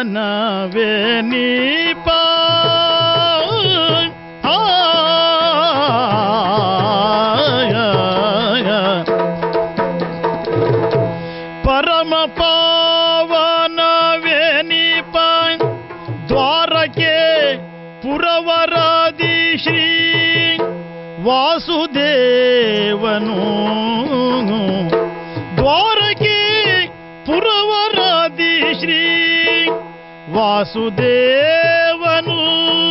ಪಾವನವೇ ನೀಪ ಪರಮ ಪಾವನವೇ ನೀಪ ದ್ವಾರಕೆ ಪುರವರಾದಿ ಶ್ರೀ ವಾಸುದೇವನು ದ್ವಾರಕೆ ಪುರವರಾದಿ ಶ್ರೀ ವಾಸುದೇವನು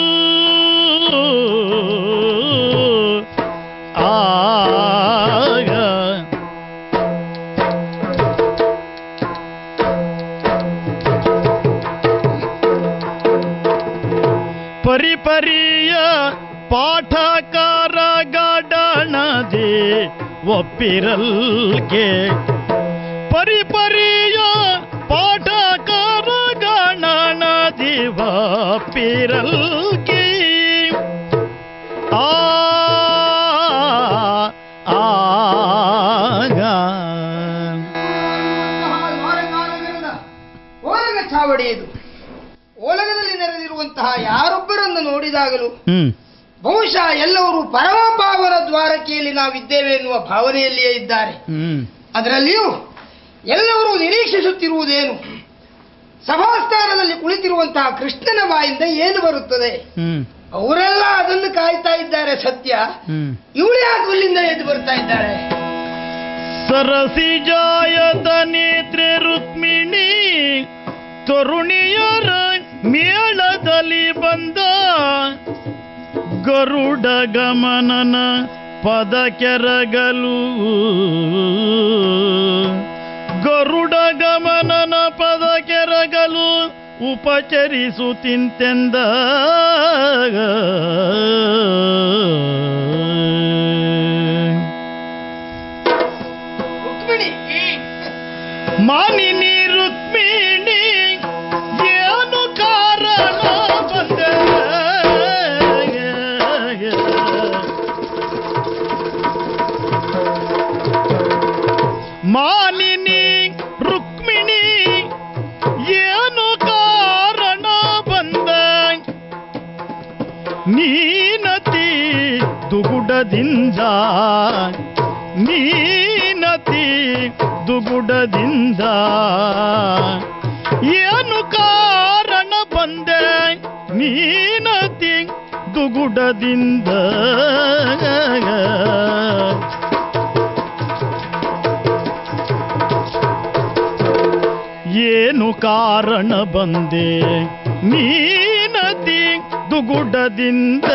ಆಗ ಪರಿಪರಿಯ ಪಾಠಕಾರ ಗಾಡಣದೆ ಒಪ್ಪಿರಲ್ಗೆ ಪರಿಪರಿಯ ಪಾಠಕಾರ ಗಣನದಿ ಒಪ್ಪಿರಲ್ಗೆ ಆ ಆಗ ದ್ವಾರಕಾನಗರದ ಓಲಗ ಚಾವಡಿ ಇದು ಓಲಗದಲ್ಲಿ ನೆರೆದಿರುವಂತಹ ಯಾರೊಬ್ಬರನ್ನು ನೋಡಿದಾಗಲೂ ಹ್ಮ್ ಬಹುಶಃ ಎಲ್ಲವರು ಪರಮಪಾವನ ದ್ವಾರಕೆಯಲ್ಲಿ ನಾವಿದ್ದೇವೆ ಎನ್ನುವ ಭಾವನೆಯಲ್ಲಿಯೇ ಇದ್ದಾರೆ ಹ್ಮ್ ಅದರಲ್ಲಿಯೂ ಎಲ್ಲರೂ ನಿರೀಕ್ಷಿಸುತ್ತಿರುವುದೇನು ಸಭಾಸ್ಥಾನದಲ್ಲಿ ಕುಳಿತಿರುವಂತಹ ಕೃಷ್ಣನ ಬಾಯಿಂದ ಏನು ಬರುತ್ತದೆ ಹ್ಮ್ ಅವರೆಲ್ಲ ಅದನ್ನು ಕಾಯ್ತಾ ಇದ್ದಾರೆ ಸತ್ಯ ಹ್ಮ್ ಇವಳು ಯಾಕೆ ಅಲ್ಲಿಂದ ಎದ್ದು ಬರ್ತಾ ಇದ್ದಾರೆ ಸರಸಿಜಾಯದ ನೇತ್ರೆ ರುಕ್ಮಿಣಿ ತರುಣಿಯರ ಮೇಳದಲ್ಲಿ ಬಂದ ಗರುಡ ಗಮನನ ಪದ ಕೆರಗಲು ಗರುಡ ಗಮನನ ಪದ ಕೆರಗಲು ಉಪಚರಿಸುತ್ತಿಂತೆಂದ ರುಕ್ಮಿಣಿ ಮಾನಿನಿ ರುಕ್ಮಿಣಿ ಏನು ಕಾರಣ ಬಂದೆ ಮಾನಿನಿ ರುಕ್ಮಿಣಿ ಏನು ಕಾರಣ ಬಂದೆ ನೀನತಿ ದುಗುಡದಿಂದ ನೀನತಿ ದುಗುಡದಿಂದ ಏನು ಕಾರಣ ಬಂದೆ ನೀನತಿ ದುಗುಡದಿಂದ ಏನು ಕಾರಣ ಬಂದೆ ನೀನತಿ ದುಗುಡದಿಂದ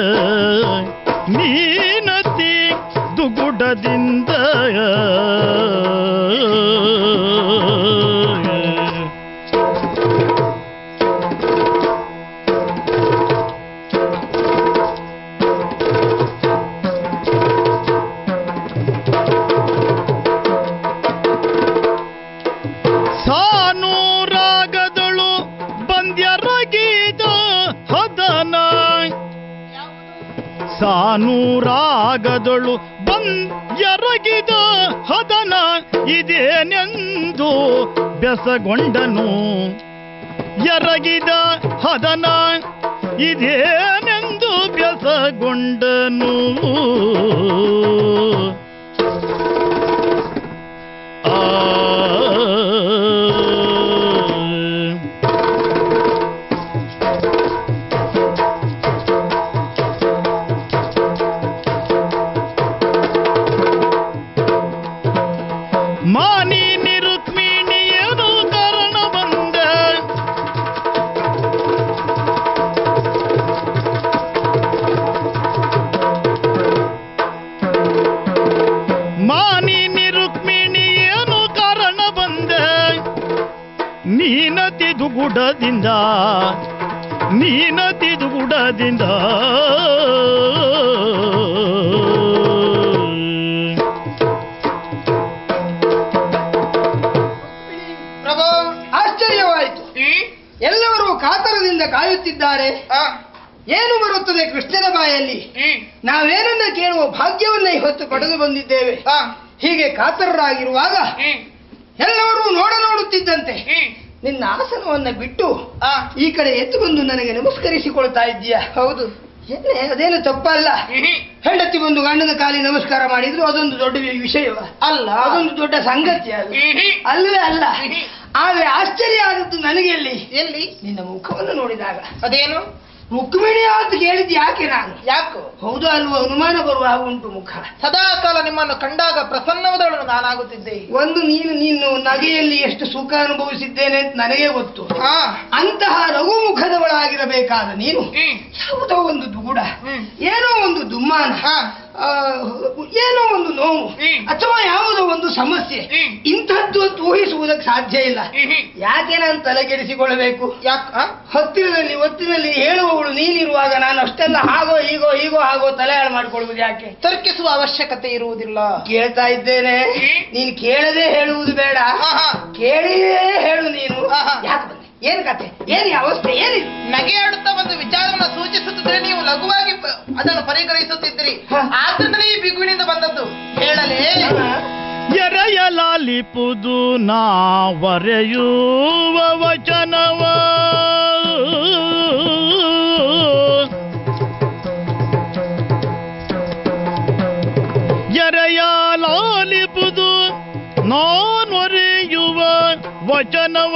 ನೀನತಿ ದುಗುಡದಿಂದ ಸಾನೂರಾಗದಳು ಬಂದ್ಯರಗಿದ ಹದನ ಸಾನೂರಾಗದಳು ಬಂದ್ಯರಗಿದ ಹದನ ಇದೇನೆಂದು ಬೆಸಗೊಂಡನು ಎರಗಿದ ಹದನ ಇದೇನೆಂದು ಬೆಸಗೊಂಡನು ಆ ಮಾನಿನಿ ರುಕ್ಮಿಣಿ ಏನು ಕಾರಣ ಬಂದ ಮಾನಿನಿ ರುಕ್ಮಿಣಿ ಏನು ಕಾರಣ ಬಂದ ನೀನತಿ ದುಗುಡದಿಂದ ನೀನತಿ ದುಗುಡದಿಂದ ಪ್ರಭು ಆಶ್ಚರ್ಯವಾಯಿತು ಎಲ್ಲರೂ ಕಾತರದಿಂದ ಕಾಯುತ್ತಿದ್ದಾರೆ ಏನು ಬರುತ್ತದೆ ಕೃಷ್ಣನ ಬಾಯಲ್ಲಿ ನಾವೇನನ್ನ ಕೇಳುವ ಭಾಗ್ಯವನ್ನ ಇವತ್ತು ಪಡೆದು ಬಂದಿದ್ದೇವೆ ಹೀಗೆ ಕಾತರರಾಗಿರುವಾಗ ಎಲ್ಲರೂ ನೋಡ ನೋಡುತ್ತಿದ್ದಂತೆ ನಿನ್ನ ಆಸನವನ್ನ ಬಿಟ್ಟು ಆ, ಈ ಕಡೆ ಎದ್ದು ಬಂದು ನನಗೆ ನಮಸ್ಕರಿಸಿಕೊಳ್ತಾ ಇದ್ದೀಯ ಹೌದು ಏನೇ ಅದೇನು ತಪ್ಪಲ್ಲ ಇಹಿ. ಹೆಂಡತಿ ಬಂದು ಗಂಡನ ಕಾಲಿ ನಮಸ್ಕಾರ ಮಾಡಿದ್ರು ಅದೊಂದು ದೊಡ್ಡ ವಿ- ವಿಷಯವ ಅಲ್ಲ ಅದೊಂದು ದೊಡ್ಡ ಸಂಗತಿ ಅದು ಇಹಿ. ಅಲ್ಲವೇ ಅಲ್ಲ ಇಹಿ. ಆದ್ರೆ ಆಶ್ಚರ್ಯ ಆದದ್ದು ನನಗೆ ಎಲ್ಲಿ ಎಲ್ಲಿ ನಿನ್ನ ಮುಖವನ್ನು ನೋಡಿದಾಗ ಅದೇನು ರುಕ್ಮಿಣಿ ಅಂತ ಕೇಳಿದ್ ಯಾಕೆ ನಾನು ಯಾಕೋ ಹೌದು ಅಲ್ವೋ ಅನುಮಾನ ಬರುವ ಹಾಗೆ ಉಂಟು ಮುಖ ಸದಾ ಕಾಲ ನಿಮ್ಮನ್ನು ಕಂಡಾಗ ಪ್ರಸನ್ನವಾದವಳು ನಾನಾಗುತ್ತಿದ್ದೆ ಒಂದು ನೀನು ನೀನು ನಗೆಯಲ್ಲಿ ಎಷ್ಟು ಸುಖ ಅನುಭವಿಸಿದ್ದೇನೆ ಅಂತ ನನಗೆ ಗೊತ್ತು ಹಾ ಅಂತಹ ರಘುಮುಖದವಳಾಗಿರಬೇಕಾದ ನೀನು ಹ್ಮ್. ಯಾವುದೋ ಒಂದು ದುಗುಡ ಹ್ಮ್. ಏನೋ ಒಂದು ದುಮ್ಮಾನ ಹಾ. ಆ, ಏನೋ ಒಂದು ನೋವು ಹ್ಮ್. ಅಥವಾ ಯಾವುದೋ ಒಂದು ಸಮಸ್ಯೆ ಹ್ಮ್. ಇಂಥದ್ದು ಅಂತ ಊಹಿಸುವುದಕ್ಕೆ ಸಾಧ್ಯ ಇಲ್ಲ ಇಹಿ. ಯಾಕೆ ನಾನು ತಲೆಗೆಡಿಸಿಕೊಳ್ಳಬೇಕು ಯಾಕ ಆ? ಹತ್ತಿರದಲ್ಲಿ ಒತ್ತಿನಲ್ಲಿ ಹೇಳುವವಳು ನೀನಿರುವಾಗ ನಾನು ಅಷ್ಟೆಲ್ಲ ಹಾಗೋ ಹೀಗೋ ಹೀಗೋ ಹಾಗೋ ತಲೆ ಹಾಳು ಮಾಡ್ಕೊಳ್ಳುವುದು ಯಾಕೆ ತರ್ಕಿಸುವ ಅವಶ್ಯಕತೆ ಇರುವುದಿಲ್ಲ ಕೇಳ್ತಾ ಇದ್ದೇನೆ ಹ್ಮ್. ನೀನು ಕೇಳದೆ ಹೇಳುವುದು ಬೇಡ ಹಾ, ಹಾ. ಕೇಳಿಯೇ ಹೇಳು ನೀನು ಆಹಾ. ಯಾಕೆ ಬಂದೆ ಏನ್ ಕತೆ ಏನ್ ಈ ಅವಸ್ಥೆ ಏನಿದು ನಗೆಯಾಡುತ್ತಾ ಒಂದು ವಿಚಾರವನ್ನು ಸೂಚಿಸುತ್ತಿದ್ರೆ ನೀವು ಲಘುವಾಗಿ ಪ- ಅದನ್ನು ಪರಿಗಣಿಸುತ್ತಿದ್ದೀರಿ ಹ. ಆದ್ರಿಂದಲೇ ಈ ಬಿಗುವಿನಿಂದ ಬಂದದ್ದು ಹೇಳಲೇ ಎರೆಯಲಾಲಿಪುದು ನಾ ವರೆಯುವ ವಚನವ ಎರೆಯಲಾಲಿಪುದು ನಾನೊರೆಯುವ ವಚನವ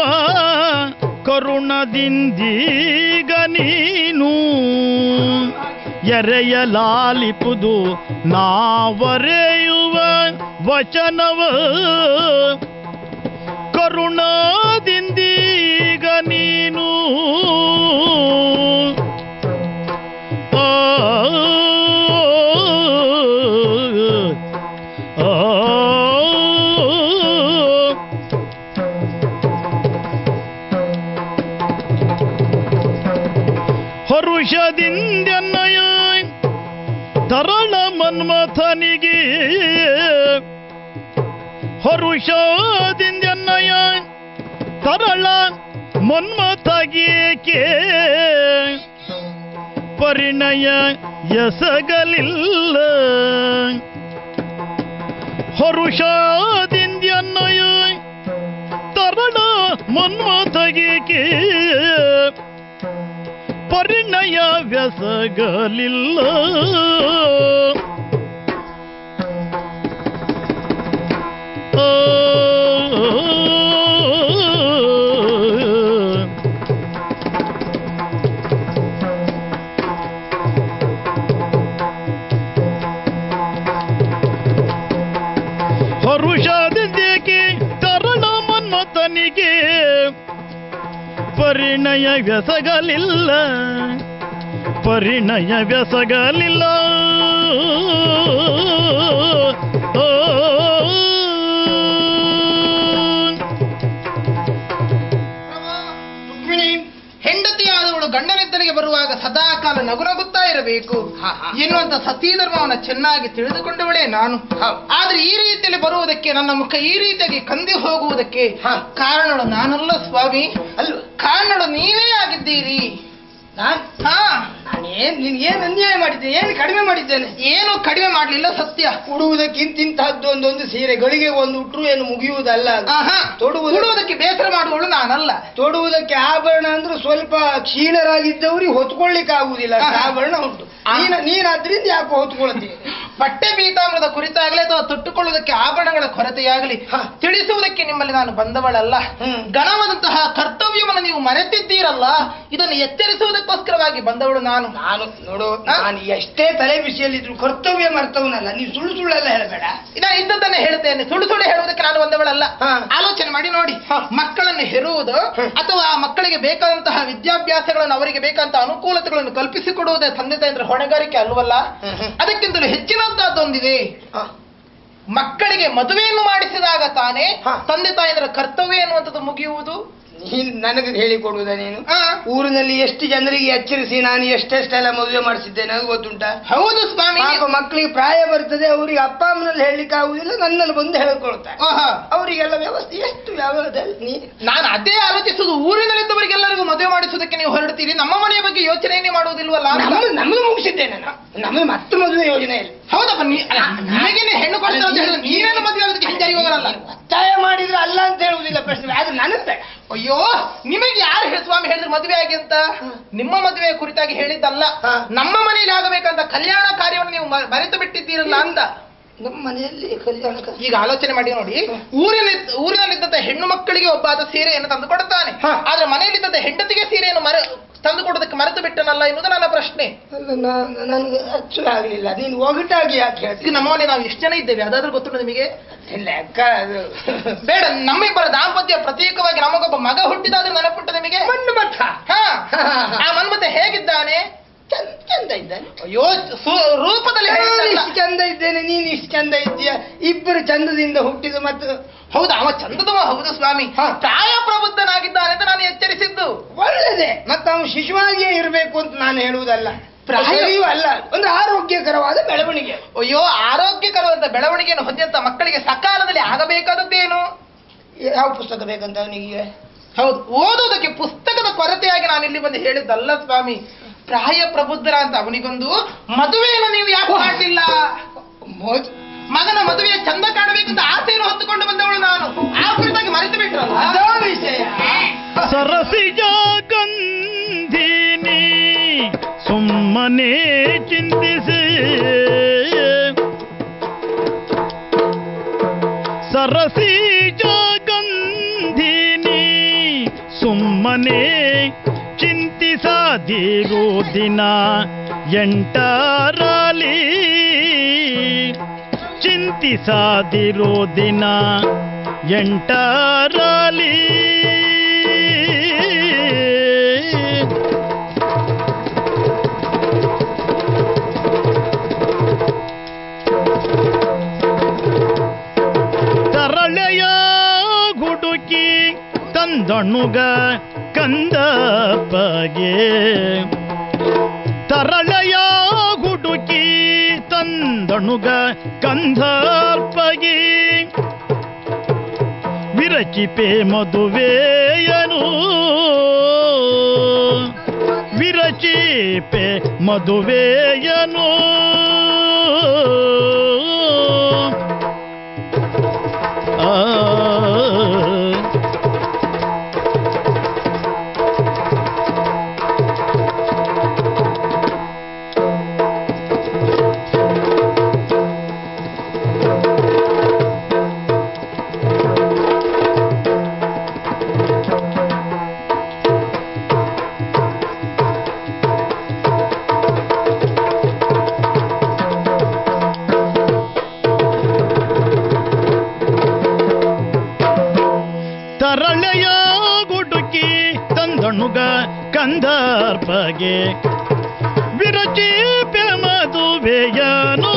ಕರುಣದಿಂದೀಗ ನೀನು ಎರೆಯಲಾಲಿಪುದು ನಾವರೆಯುವ ವಚನವ ಕರುಣಾದಿಂದೀಗ ನೀನು ಆ, ಆ, ಹರುಷದಿಂದೆನ್ನಯ ತರಳ ಮನ್ಮಥನಿಗೆ ಹರುಷದಿಂದೆನ್ನಯ ತರಳ ಮನ್ಮಥಗೇಕೆ ಪರಿಣಯ ಎಸಗಲಿಲ್ಲ ಹರುಷದಿಂದೆನ್ನಯ ತರಳ ಮನ್ಮಥಗೇಕೆ ಪರಿಣಯ ವ್ಯಸಗಲಿಲ್ಲ ಆ, ಹರುಷಾದಿದ್ದೇಕೆ ತರಣ ಮನ್ಮಥನಿಗೆ ಪರಿಣಯ ವ್ಯಸಗಲಿಲ್ಲ ಪರಿಣಯ ವ್ಯಸಗಲಿಲ್ಲ ಓ. ಹೆಂಡತಿಯಾದವಳು ಗಂಡನಿದ್ದರಿಗೆ ಬರುವಾಗ ಸದಾ ಕಾಲ ನಗುನಗುತ್ತಾ ಇರಬೇಕು ಹಾ, ಹಾ. ಎನ್ನುವಂತ ಸತೀ ಧರ್ಮವನ್ನು ಚೆನ್ನಾಗಿ ತಿಳಿದುಕೊಂಡವಳೇ ನಾನು ಹೌದು. ಆದ್ರೆ ಈ ರೀತಿಯಲ್ಲಿ ಬರುವುದಕ್ಕೆ ನನ್ನ ಮುಖ ಈ ರೀತಿಯಾಗಿ ಕಂದಿ ಹೋಗುವುದಕ್ಕೆ ಹಾ. ಕಾರಣಳು ನಾನಲ್ಲ ಸ್ವಾಮಿ ಅಲ್ವ ಕಾರಣಳು ನೀವೇ ಆಗಿದ್ದೀರಿ ನಾನ್ ಹಾ ನಾನೇನ್ ನಿನ್ಗೇನ್ ಅನ್ಯಾಯ ಮಾಡಿದ್ದೇನೆ ಏನು ಕಡಿಮೆ ಮಾಡಿದ್ದೇನೆ ಏನು ಕಡಿಮೆ ಮಾಡ್ಲಿಲ್ಲ ಸತ್ಯ ಉಡುವುದಕ್ಕಿಂತಿಂತಹದ್ದು ಒಂದೊಂದು ಸೀರೆ ಗಳಿಗೆ ಒಂದು ಉಟ್ರು ಏನು ಮುಗಿಯುವುದಲ್ಲ ಅದು. ಆಹಾ ತೊಡುವುದು- ಉಡುವುದಕ್ಕೆ ಬೇಸರ ಮಾಡುವಳು ನಾನಲ್ಲ ತೊಡುವುದಕ್ಕೆ ಆಭರಣ ಅಂದ್ರೆ ಸ್ವಲ್ಪ ಕ್ಷೀಣರಾಗಿದ್ದವ್ರಿಗೆ ಹೊತ್ಕೊಳ್ಳಿಕ್ಕೆ ಆಗುದಿಲ್ಲ ಅಷ್ಟು ಆಹಾ. ಆಭರಣ ಉಂಟು ಆ. ನೀನ ನೀನ್ ಅದ್ರಿಂದ ಯಾಕೆ ಹೊತ್ಕೊಳ್ತೀವಿ ಬಟ್ಟೆ ಪೀತಾಂಬರದ ಕುರಿತಾಗಲಿ ಅಥವಾ ತೊಟ್ಟುಕೊಳ್ಳುವುದಕ್ಕೆ ಆಭರಣಗಳ ಕೊರತೆಯಾಗಲಿ ಹ. ತಿಳಿಸುವುದಕ್ಕೆ ನಿಮ್ಮಲ್ಲಿ ನಾನು ಬಂದವಳಲ್ಲ ಹ್ಮ್. ಗಣವಾದಂತಹ ಕರ್ತವ್ಯವನ್ನು ನೀವು ಮರೆತಿದ್ದೀರಲ್ಲ ಇದನ್ನು ಎಚ್ಚರಿಸುವುದಕ್ಕೋಸ್ಕರವಾಗಿ ಬಂದವಳು ನಾನು ನಾನು ನೋಡು ಆ? ನಾನು ಎಷ್ಟೇ ತಲೆ ಬಿಸಿಯಲ್ಲಿದ್ರು ಕರ್ತವ್ಯ ಮರ್ತವನಲ್ಲ ನೀವು ಸುಳ್ಳು ಸುಳ್ಳೆಲ್ಲ ಹೇಳಬೇಡ ನಾನು ಇದ್ದದ್ದನ್ನೇ ಹೇಳ್ತೇನೆ ಸುಳ್ಳು ಸುಳ್ಳು ಹೇಳುವುದಕ್ಕೆ ನಾನು ಬಂದವಳಲ್ಲ ಹ. ಆಲೋಚನೆ ಮಾಡಿ ನೋಡಿ ಹ. ಮಕ್ಕಳನ್ನು ಹೆರುವುದು ಹ. ಅಥವಾ ಆ ಮಕ್ಕಳಿಗೆ ಬೇಕಾದಂತಹ ವಿದ್ಯಾಭ್ಯಾಸಗಳನ್ನು ಅವರಿಗೆ ಬೇಕಾದಂತಹ ಅನುಕೂಲತೆಗಳನ್ನು ಕಲ್ಪಿಸಿಕೊಡುವುದೇ ತಂದೆ ತಾಯಂದ್ರ ಹೊಣೆಗಾರಿಕೆ ಅಲ್ವಲ್ಲ ಹ್ಮ್, ಹ್ಮ್. ಅದಕ್ಕಿಂತಲೂ ಹೆಚ್ಚಿನದ್ದಾದೊಂದಿದೆ ಹ. ಮಕ್ಕಳಿಗೆ ಮದುವೆಯನ್ನು ಮಾಡಿಸಿದಾಗ ತಾನೇ ಹ. ತಂದೆ ತಾಯಂದ್ರ ಕರ್ತವ್ಯ ಎನ್ನುವಂಥದ್ದು ಮುಗಿಯುವುದು ನೀನ್ ನನಗೆ ಹೇಳಿಕೊಡುವುದ ನೀನು ಆ, ಊರಿನಲ್ಲಿ ಎಷ್ಟು ಜನರಿಗೆ ಎಚ್ಚರಿಸಿ ನಾನು ಎಷ್ಟೆಷ್ಟೆಲ್ಲ ಮದುವೆ ಮಾಡಿಸಿದ್ದೇನೆ ನನಗೆ ಗೊತ್ತುಂಟಾ ಹೌದು ಸ್ವಾಮಿ ಪಾಪ ಮಕ್ಕಳಿಗೆ ಪ್ರಾಯ ಬರ್ತದೆ ಅವರಿಗೆ ಅಪ್ಪ ಅಮ್ಮನಲ್ಲಿ ಹೇಳಲಿಕ್ಕೆ ಆಗುದಿಲ್ಲ ನನ್ನಲ್ಲಿ ಬಂದು ಹೇಳ್ಕೊಳ್ತಾರೆ ಓಹೋ. ಅವರಿಗೆಲ್ಲ ವ್ಯವಸ್ಥೆ ಎಷ್ಟು ವ್ಯವಸ್ಥೆ ನೀ ನಾನು ಅದೇ ಆಲೋಚಿಸುವುದು ಊರಿನಲ್ಲಿದ್ದವರಿಗೆಲ್ಲರಿಗೂ ಮದುವೆ ಮಾಡಿಸುವುದಕ್ಕೆ ನೀವು ಹೊರಡ್ತೀರಿ ನಮ್ಮ ಮನೆಯ ಬಗ್ಗೆ ಯೋಚನೆಯೇ ಮಾಡುವುದಿಲ್ವಲ್ಲ ಅಂತ. ನಮ್ಮದು ನಮ್ಮದು ಮುಗಿಸಿದ್ದೇನೆ ನಾನು ನಮ್ಮದು ಮತ್ತೆ ಮದುವೆ ಯೋಜನೆ ಇಲ್ಲ ಹೌದಪ್ಪ ನೀ ಅಲ್ಲ, ನಿನಗೇನೆ ಹೆಣ್ಣು ಕೊಡ್ತಾರೆ ಅಂತ ಹೇಳಿದ್ರೆ ನೀನೇನು ಮದುವೆ ಆಗೋದಕ್ಕೆ ಹಿಂಜಾರಿ ಹೋಗಲ್ಲ ಒತ್ತಾಯ ಮಾಡಿದ್ರೆ ಅಲ್ಲ ಅಂತ ಹೇಳುವುದಿಲ್ಲ ಪ್ರಶ್ನೆ ಆದ್ರೆ ನನಗೆ ಬೇಡ ಅಯ್ಯೋ ನಿಮಗೆ ಯಾರು ಹೇಳಿ ಸ್ವಾಮಿ ಹೇಳಿದ್ರು ಮದುವೆ ಆಗಿ ಅಂತ ನಿಮ್ಮ ಮದುವೆ ಕುರಿತಾಗಿ ಹೇಳಿದ್ದಲ್ಲ ಹಾ. ನಮ್ಮ ಮನೆಯಲ್ಲಿ ಆಗಬೇಕಂತ ಕಲ್ಯಾಣ ಕಾರ್ಯವನ್ನು ನೀವು ಮ- ಮರೆತು ಬಿಟ್ಟಿದ್ದೀರಲ್ಲ ಅಂತ ನಮ್ಮ ಮನೆಯಲ್ಲಿ ಕಲ್ಯಾಣ ಕ- ಈಗ ಆಲೋಚನೆ ಮಾಡಿ ನೋಡಿ ಊರಿನ ಊರಿನಲ್ಲಿದ್ದಂತ ಹೆಣ್ಣು ಮಕ್ಕಳಿಗೆ ಒಬ್ಬ ಆದ ಸೀರೆಯನ್ನು ತಂದು ಕೊಡುತ್ತಾನೆ ಹಾ. ಆದ್ರೆ ಮನೆಯಲ್ಲಿದ್ದಂತ ಹೆಂಡತಿಗೆ ಸೀರೆಯನ್ನು ಮರೆ ತಂದು ಕೊಡೋದಕ್ಕೆ ಮರೆತು ಬಿಟ್ಟನಲ್ಲ ಎನ್ನುವುದು ನನ್ನ ಪ್ರಶ್ನೆ ಅಲ್ಲ ನಾ- ನನಗೆ ಅಚ್ಚು ಆಗಲಿಲ್ಲ ನೀನು ಒಗಟಾಗಿ ಯಾಕೆ ಈಗ ಹೇಳ್ತೀನಿ ನಮ್ಮ ಮನೆ ನಾವು ಎಷ್ಟು ಜನ ಇದ್ದೇವೆ ಅದಾದ್ರೂ ಗೊತ್ತುಂಟು ನಿಮಗೆ ಲೆಕ್ಕ ಅದು ಬೇಡ ನಮ್ಮಿಬ್ಬರ ದಾಂಪತ್ಯ ಪ್ರತ್ಯೇಕವಾಗಿ ನಮಗೊಬ್ಬ ಮಗ ಹುಟ್ಟಿದಾದ್ರೂ ನೆನಪುಂಟು ನಿಮಗೆ ಮಣ್ಣು ಭತ್ತ ಹಾ ಆ ಮನ್ಮತೆ ಹೇಗಿದ್ದಾನೆ ಚಂದ ಚಂದ ಇದ್ದಾನೆ ಅಯ್ಯೋ ಸು- ರೂಪದಲ್ಲಿ ನಾನು ಹೇಳಿದ್ದಲ್ಲ. ಇಷ್ಟು ಚಂದ ಇದ್ದೇನೆ ನೀನು ಇಷ್ಟು ಚಂದ ಇದ್ದೀಯ ಇಬ್ಬರು ಚಂದದಿಂದ ಹುಟ್ಟಿದ ಮತ್ತು ಹೌದು ಅವ ಚಂದದವ ಹೌದು ಸ್ವಾಮಿ ಹಾ. ಪ್ರಾಯ ಪ್ರಬುದ್ಧನಾಗಿದ್ದಾನೆ ಅಂತ ನಾನು ಎಚ್ಚರಿಸಿದ್ದು ಒಳ್ಳೆದೆ ಮತ್ತೆ ಅವನು ಶಿಶುವಾಗಿಯೇ ಇರಬೇಕು ಅಂತ ನಾನು ಹೇಳುವುದಲ್ಲ ಪ್ರಾಯ- ಪ್ರಾಯವೂ ಅಲ್ಲ ಒಂದು ಆರೋಗ್ಯಕರವಾದ ಬೆಳವಣಿಗೆ ಅಯ್ಯೋ ಆರೋಗ್ಯಕರವಾದ ಬೆಳವಣಿಗೆಯನ್ನು ಹೊಂದಿದಂತ ಮಕ್ಕಳಿಗೆ ಸಕಾಲದಲ್ಲಿ ಆಗಬೇಕಾದದ್ದೇನು ಯಾವ ಪುಸ್ತಕ ಬೇಕಂತ ಅವನಿಗೆ ಹೌದು ಓದುವುದಕ್ಕೆ ಪುಸ್ತಕದ ಕೊರತೆಯಾಗಿ ನಾನು ಇಲ್ಲಿ ಬಂದು ಹೇಳಿದ್ದಲ್ಲ ಸ್ವಾಮಿ ಪ್ರಾಯ ಪ್ರಬುದ್ಧರ ಅಂತ ಅವನಿಗೊಂದು ಮದುವೆಯನ್ನು ನೀವು ಯಾಕೆ ಮಾಡಲಿಲ್ಲ ಮೋದ್ ಮಗನ ಮದುವೆಯ ಚಂದ ಕಾಣಬೇಕಂತ ಆಸೆಯನ್ನು ಹೊತ್ತುಕೊಂಡು ಬಂದವಳು ನಾನು ಆ ಕುರಿತಾಗಿ ಮರೆತು ಬಿಟ್ರಲ್ಲ ಅದೋ ವಿಷಯ ಸರಸಿಜ ಗಂಧಿನಿ ಸುಮ್ಮನೆ ಚಿಂತಿಸಿ ಸರಸಿಜ ಗಂಧಿನಿ ಸುಮ್ಮನೆ ಚಿಂತಿಸದಿರು ದಿನ ಎಂಟರಲಿ ಚಿಂತಿಸದಿರೋ ದಿನ ಎಂಟರಲಿ ತರಳೆಯ ಗುಡುಕಿ ತಂದಣುಗ ಕಂದಪ್ಪಗೆ ತರಳೆಯ ಗುಡುಕಿ ತಂದಣುಗ ಕಂದಪ್ಪಗೆ ವಿರಚಿಪೆ ಮದುವೆಯನು ವಿರಚಿಪೆ ಮದುವೆಯನು ಆ ತರಳೆಯ ಗುಡುಕಿ ತಂದಣುಗ ಕಂದರ್ಪಗೆ ವಿರಚಿಪೆ ಮದುವೆಯನು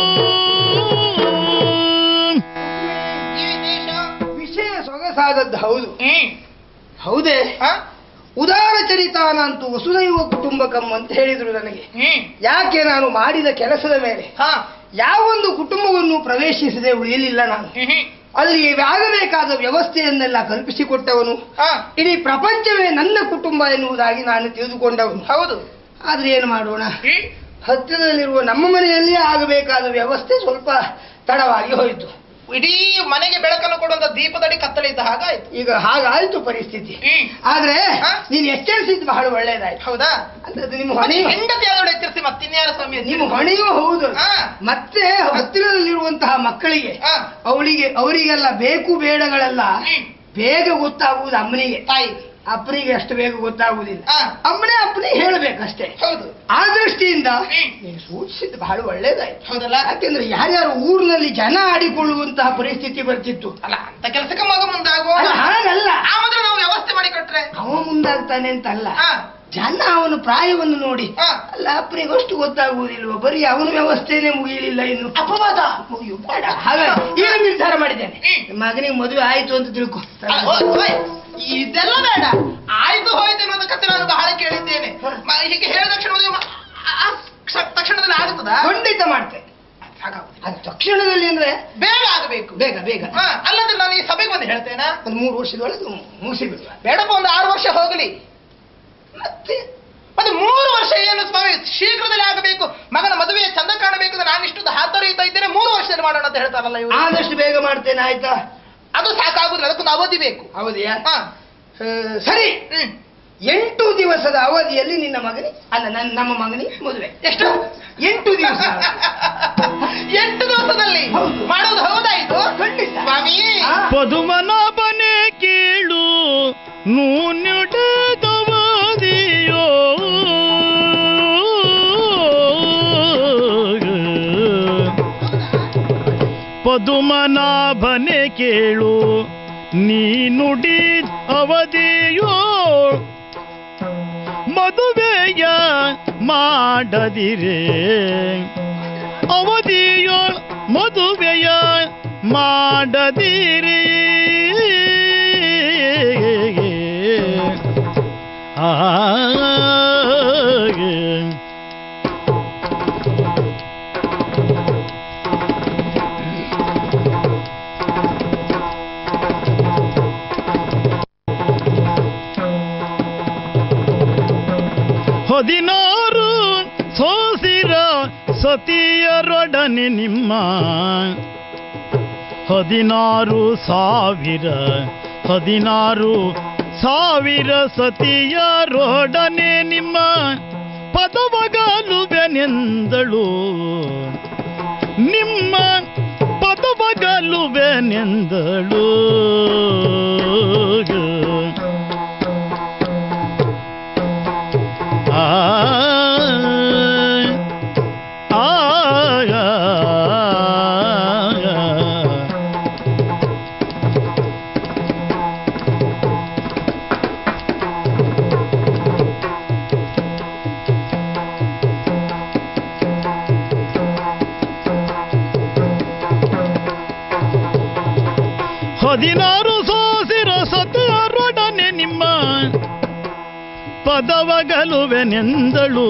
ವಿಷಯ ಸೊಗಸಾದದ್ದು ಹೌದು ಹೌದೇ ಉದಾರ ಚರಿತಾನಂತೂ ವಸುದೈವ ಕುಟುಂಬಕಂ ಅಂತ ಹೇಳಿದ್ರು ನನಗೆ ಯಾಕೆ ನಾನು ಮಾಡಿದ ಕೆಲಸದ ಮೇಲೆ ಹಾ ಯಾವೊಂದು ಕುಟುಂಬವನ್ನು ಪ್ರವೇಶಿಸದೆ ಉಳಿಯಲಿಲ್ಲ ನಾನು ಅಲ್ಲಿ ಆಗಬೇಕಾದ ವ್ಯವಸ್ಥೆಯನ್ನೆಲ್ಲ ಕಲ್ಪಿಸಿಕೊಟ್ಟವನು ಹಾ ಇಡೀ ಪ್ರಪಂಚವೇ ನನ್ನ ಕುಟುಂಬ ಎನ್ನುವುದಾಗಿ ನಾನು ತಿಳಿದುಕೊಂಡವನು ಹೌದು ಆದ್ರೆ ಏನು ಮಾಡೋಣ ಹತ್ತಿರದಲ್ಲಿರುವ ನಮ್ಮ ಮನೆಯಲ್ಲಿಯೇ ಆಗಬೇಕಾದ ವ್ಯವಸ್ಥೆ ಸ್ವಲ್ಪ ತಡವಾಗಿ ಹೋಯಿತು ಇಡೀ ಮನೆಗೆ ಬೆಳಕನ್ನು ಕೊಡುವಂತ ದೀಪದಡಿ ಕತ್ತಲೆ ಇದ್ದ ಹಾಗಾಯ್ತು ಈಗ ಹಾಗಾಯ್ತು ಪರಿಸ್ಥಿತಿ ಆದ್ರೆ ಹಾ? ನೀನು ಎಚ್ಚರಿಸಿದ್ದು ಬಹಳ ಒಳ್ಳೇದಾಯ್ತು ಹೌದಾ ಅಂತದ್ದು ನಿಮ್ಮ ಹೊಣೆಯು ಹೆಂಡತಿ ಆದವಳು ಎಚ್ಚರಿಸಿ ಮತ್ತಿನ್ಯಾರ ಸ್ವಾಮಿ ನಿಮ್ಮ ಹೊಣೆಯೂ ಹೌದು ಹಾ. ಮತ್ತೆ ಹತ್ತಿರದಲ್ಲಿರುವಂತಹ ಮಕ್ಕಳಿಗೆ ಹಾ. ಅವಳಿಗೆ ಅವರಿಗೆಲ್ಲ ಬೇಕು ಬೇಡಗಳೆಲ್ಲ ಹ್ಮ್. ಬೇಗ ಗೊತ್ತಾಗುವುದು ಅಮ್ಮನಿಗೆ ತಾಯಿ ಅಪ್ಪನಿಗೆ ಅಷ್ಟು ಬೇಗ ಗೊತ್ತಾಗುವುದಿಲ್ಲ ಹಾ. ಅಮ್ಮನೇ ಅಪ್ಪನಿಗೆ ಹೇಳಬೇಕಷ್ಟೇ ಹೌದು ಆ ದೃಷ್ಟಿಯಿಂದ ಹ್ಮ್. ನೀನು ಸೂಚಿಸಿದ್ದು ಬಹಳ ಒಳ್ಳೇದಾಯ್ತು ಹೌದಲ್ಲ ಯಾಕೆಂದ್ರೆ ಯಾರ್ಯಾರು ಊರಿನಲ್ಲಿ ಜನ ಆಡಿಕೊಳ್ಳುವಂತಹ ಪರಿಸ್ಥಿತಿ ಬರ್ತಿತ್ತು ಅಲ್ಲ ಅಂತ ಕೆಲಸಕ್ಕೆ ಮಗ ಮುಂದಾಗುವ ಅಲ್ಲ, ಹಾಗಲ್ಲ ಆ ಮೊದಲು ನಾವು ವ್ಯವಸ್ಥೆ ಮಾಡಿ ಕೊಟ್ರೆ ಅವ ಮುಂದಾಗ್ತಾನೆ ಅಂತ ಅಲ್ಲ ಹಾ ಜನ ಅವನ ಪ್ರಾಯವನ್ನು ನೋಡಿ ಹಾ. ಅಲ್ಲ ಅಪ್ಪನಿಗೆ ಅಷ್ಟು ಗೊತ್ತಾಗುವುದಿಲ್ವ ಬರೀ ಅವನ ವ್ಯವಸ್ಥೆನೇ ಮುಗಿಯಲಿಲ್ಲ ಇನ್ನು ಅಪವಾದ ಮುಗಿಯು ಬೇಡ ಹಾಗಾಗಿ ಈಗ ನಿರ್ಧಾರ ಮಾಡಿದ್ದೇನೆ ಹ್ಮ್. ಮಗನಿಗೆ ಮದುವೆ ಆಯ್ತು ಅಂತ ತಿಳ್ಕೊ ಅಲ್ಲ, ಓ, ಓಯ್, ಇದೆಲ್ಲ ಬೇಡ ಆಯ್ತು ಹೋಯ್ತು ಅನ್ನೋದ ಕತೆ ನಾನು ಬಹಳ ಕೇಳಿದ್ದೇನೆ ಮ- ಹೀಗೆ ಹೇಳಿದ ತಕ್ಷಣ ಮದುವೆ ಮಾ- ಆ, ಕ್ಷ- ತಕ್ಷಣದಲ್ಲಿ ಆಗುತ್ತದ ಖಂಡಿತ ಮಾಡ್ತೇನೆ ಅದು ತಕ್ಷಣದಲ್ಲಿ ಅಂದ್ರೆ ಬೇಗ ಆಗಬೇಕು ಬೇಗ ಬೇಗ ಹಾ, ಅಲ್ಲದ್ರೆ ನಾನು ಈ ಸಭೆಗೆ ಬಂದು ಹೇಳ್ತೇನಾ ಒಂದು ಮೂರು ವರ್ಷದೊಳಗೆ ಮುಗಿಸಿಬಿಡುವ ಬೇಡಪ್ಪ ಒಂದು ಆರು ವರ್ಷ ಹೋಗಲಿ ಮತ್ತೆ ಮತ್ತೆ ಮೂರು ವರ್ಷ ಏನು ಸ್ವಾಮಿ ಶೀಘ್ರದಲ್ಲಿ ಆಗಬೇಕು ಮಗನ ಮದುವೆಯ ಚಂದ ಕಾಣಬೇಕು ಅಂತ ನಾನು ಇಷ್ಟು ಹಾತೊರೆಯುತ್ತಾ ಇದ್ದೇನೆ ಮೂರು ವರ್ಷದಲ್ಲಿ ಮಾಡೋಣ ಅಂತ ಹೇಳ್ತಾರಲ್ಲ ಇವರು ಆದಷ್ಟು ಬೇಗ ಮಾಡ್ತೇನೆ ಆಯ್ತಾ ಅದು ಸಾಕಾಗುದಿಲ್ಲ ಅದಕ್ಕೊಂದು ಅವಧಿ ಬೇಕು ಹೌದಾ ಹಾ ಸರಿ ಹ್ಮ್ ಎಂಟು ದಿವಸದ ಅವಧಿಯಲ್ಲಿ ನಿನ್ನ ಮಗನಿ ಅಲ್ಲ ನನ್ನ ನಮ್ಮ ಮಗನಿ ಮದುವೆ ಎಷ್ಟು ಎಂಟು ದಿವಸ ಎಂಟು ದಿವಸದಲ್ಲಿ ಹೌದು. ಮಾಡೋದು ಹೌದಾಯ್ತು ಖಂಡಿತ. ಸ್ವಾಮಿ ಆ, ಪದುಮನಾಭನೆ ಕೇಳು ನೂನ್ಯುಟದವದಿಯೋ ಪದುಮನಾಭನೆ ಕೇಳು ನೀ ನುಡಿ ಅವಧಿಯೋ ಮದುವೆಯ ಮಾಡದಿರೆ ಅವಧಿಯೋ ಮದುವೆಯ ಮಾಡದಿರಿ ಆ ಹದಿನಾರು ಸೋಸಿರ ಸತಿಯರೊಡನೆ ನಿಮ್ಮ ಹದಿನಾರು ಸಾವಿರ ಹದಿನಾರು ಸಾವಿರ ಸತಿಯರೊಡನೆ ನಿಮ್ಮ ಪದವಗಲುವೆನೆಂದಳು ನಿಮ್ಮ ಪದವಗಲುವೆನೆಂದಳು ಆ ಆ ಹದಿನಾರು ಸೋಸಿರ ಸತಿಯರೊಡನೆ ನಿಮ್ಮ ಪದವಗಲುವೆನೆಂದಳು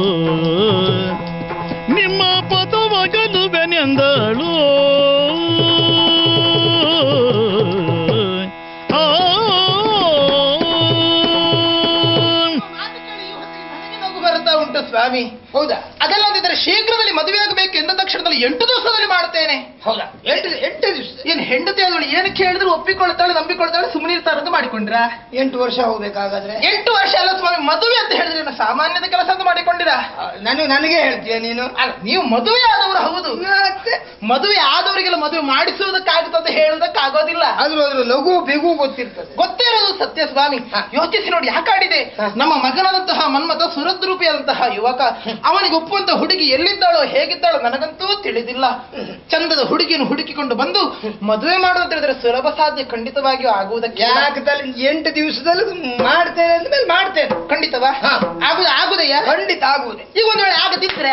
ನಿಮ್ಮ ಪದವಗಲುವೆನೆಂದಳು ಆ ಮಾತು ಕೇಳಿ ಈ ಹೊತ್ತಿಗೆ ನನಗೆ ನಗು ಬರುತ್ತಾ ಉಂಟು ಸ್ವಾಮಿ ಹೌದಾ ಅದಲ್ಲದಿದ್ದರೆ ಶೀಘ್ರದಲ್ಲಿ ಮದುವೆ ಆಗಬೇಕು ಎಂದ ತಕ್ಷಣದಲ್ಲಿ ಎಂಟು ದಿವಸದಲ್ಲಿ ಮಾಡ್ತೇನೆ ಹೌದಾ ಎಂಟು ಎಂಟು ದಿವಸ ಏನ್ ಹೆಂಡತಿ ಆದವಳು ಏನು ಕೇಳಿದ್ರು ಒಪ್ಪಿಕೊಳ್ತಾಳೆ ನಂಬಿಕೊಳ್ತಾಳೆ ಸುಮ್ಮನೆ ಇರ್ತಾರೆ ಅಂತ ಮಾಡಿಕೊಂಡ್ರ ಎಂಟು ವರ್ಷ ಹೋಗ್ಬೇಕಾಗಾದ್ರೆ ಎಂಟು ವರ್ಷ ಅಲ್ಲ ಸ್ವಾಮಿ ಮದುವೆ ಅಂತ ಹೇಳಿದ್ರೆ ಏನು ಸಾಮಾನ್ಯದ ಕೆಲಸ ಅಂತ ಮಾಡಿಕೊಂಡಿರ ಆ, ನಾನು ನನಗೆ ಹೇಳ್ತೀಯ ನೀನು ಅಲ್ಲ ನೀವು ಮದುವೆ ಆದವರು ಹೌದು ಮತ್ತೆ ಮದುವೆ ಆದವರಿಗೆಲ್ಲ ಮದುವೆ ಮಾಡಿಸುವುದಕ್ಕಾಗುತ್ತದೆ ಹೇಳುವುದಕ್ಕಾಗೋದಿಲ್ಲ ಆದ್ರೂ ಅದ್ರ ಲಘು ಬಿಗು ಗೊತ್ತಿರ್ತದೆ ಗೊತ್ತಿರೋದು ಸತ್ಯ ಸ್ವಾಮಿ ಹ. ಯೋಚಿಸಿ ನೋಡಿ ಯಾಕಾಡಿದೆ ಹ. ನಮ್ಮ ಮಗನಾದಂತಹ ಮನ್ಮಥ ಸುರದ್ರೂಪಿಯಾದಂತಹ ಯುವಕ ಅವನಿಗೆ ಒಪ್ಪುವಂತ ಹುಡುಗಿ ಎಲ್ಲಿದ್ದಾಳೋ ಹೇಗಿದ್ದಾಳೋ ನನಗಂತೂ ತಿಳಿದಿಲ್ಲ ಚಂದದ ಹುಡುಗಿಯನ್ನು ಹುಡುಕಿಕೊಂಡು ಬಂದು ಮದುವೆ ಮಾಡುವಂತ ಹೇಳಿದ್ರೆ ಸುಲಭ ಸಾಧ್ಯ ಖಂಡಿತವಾಗಿಯೂ ಆಗುವುದಕ್ಕೆ ಯಾಕೆ ತಲೆ ಎಂಟು ದಿವಸದಲ್ಲಿ ಮಾಡ್ತೇನೆ ಅಂದ್ಮೇಲೆ ಮಾಡ್ತೇನೆ ಖಂಡಿತವಾ ಹ. ಆಗುದ ಆಗುದಯ್ಯ ಖಂಡಿತ ಆಗುವುದೇ ಈಗ ಒಂದ್ ವೇಳೆ ಆಗದಿದ್ರೆ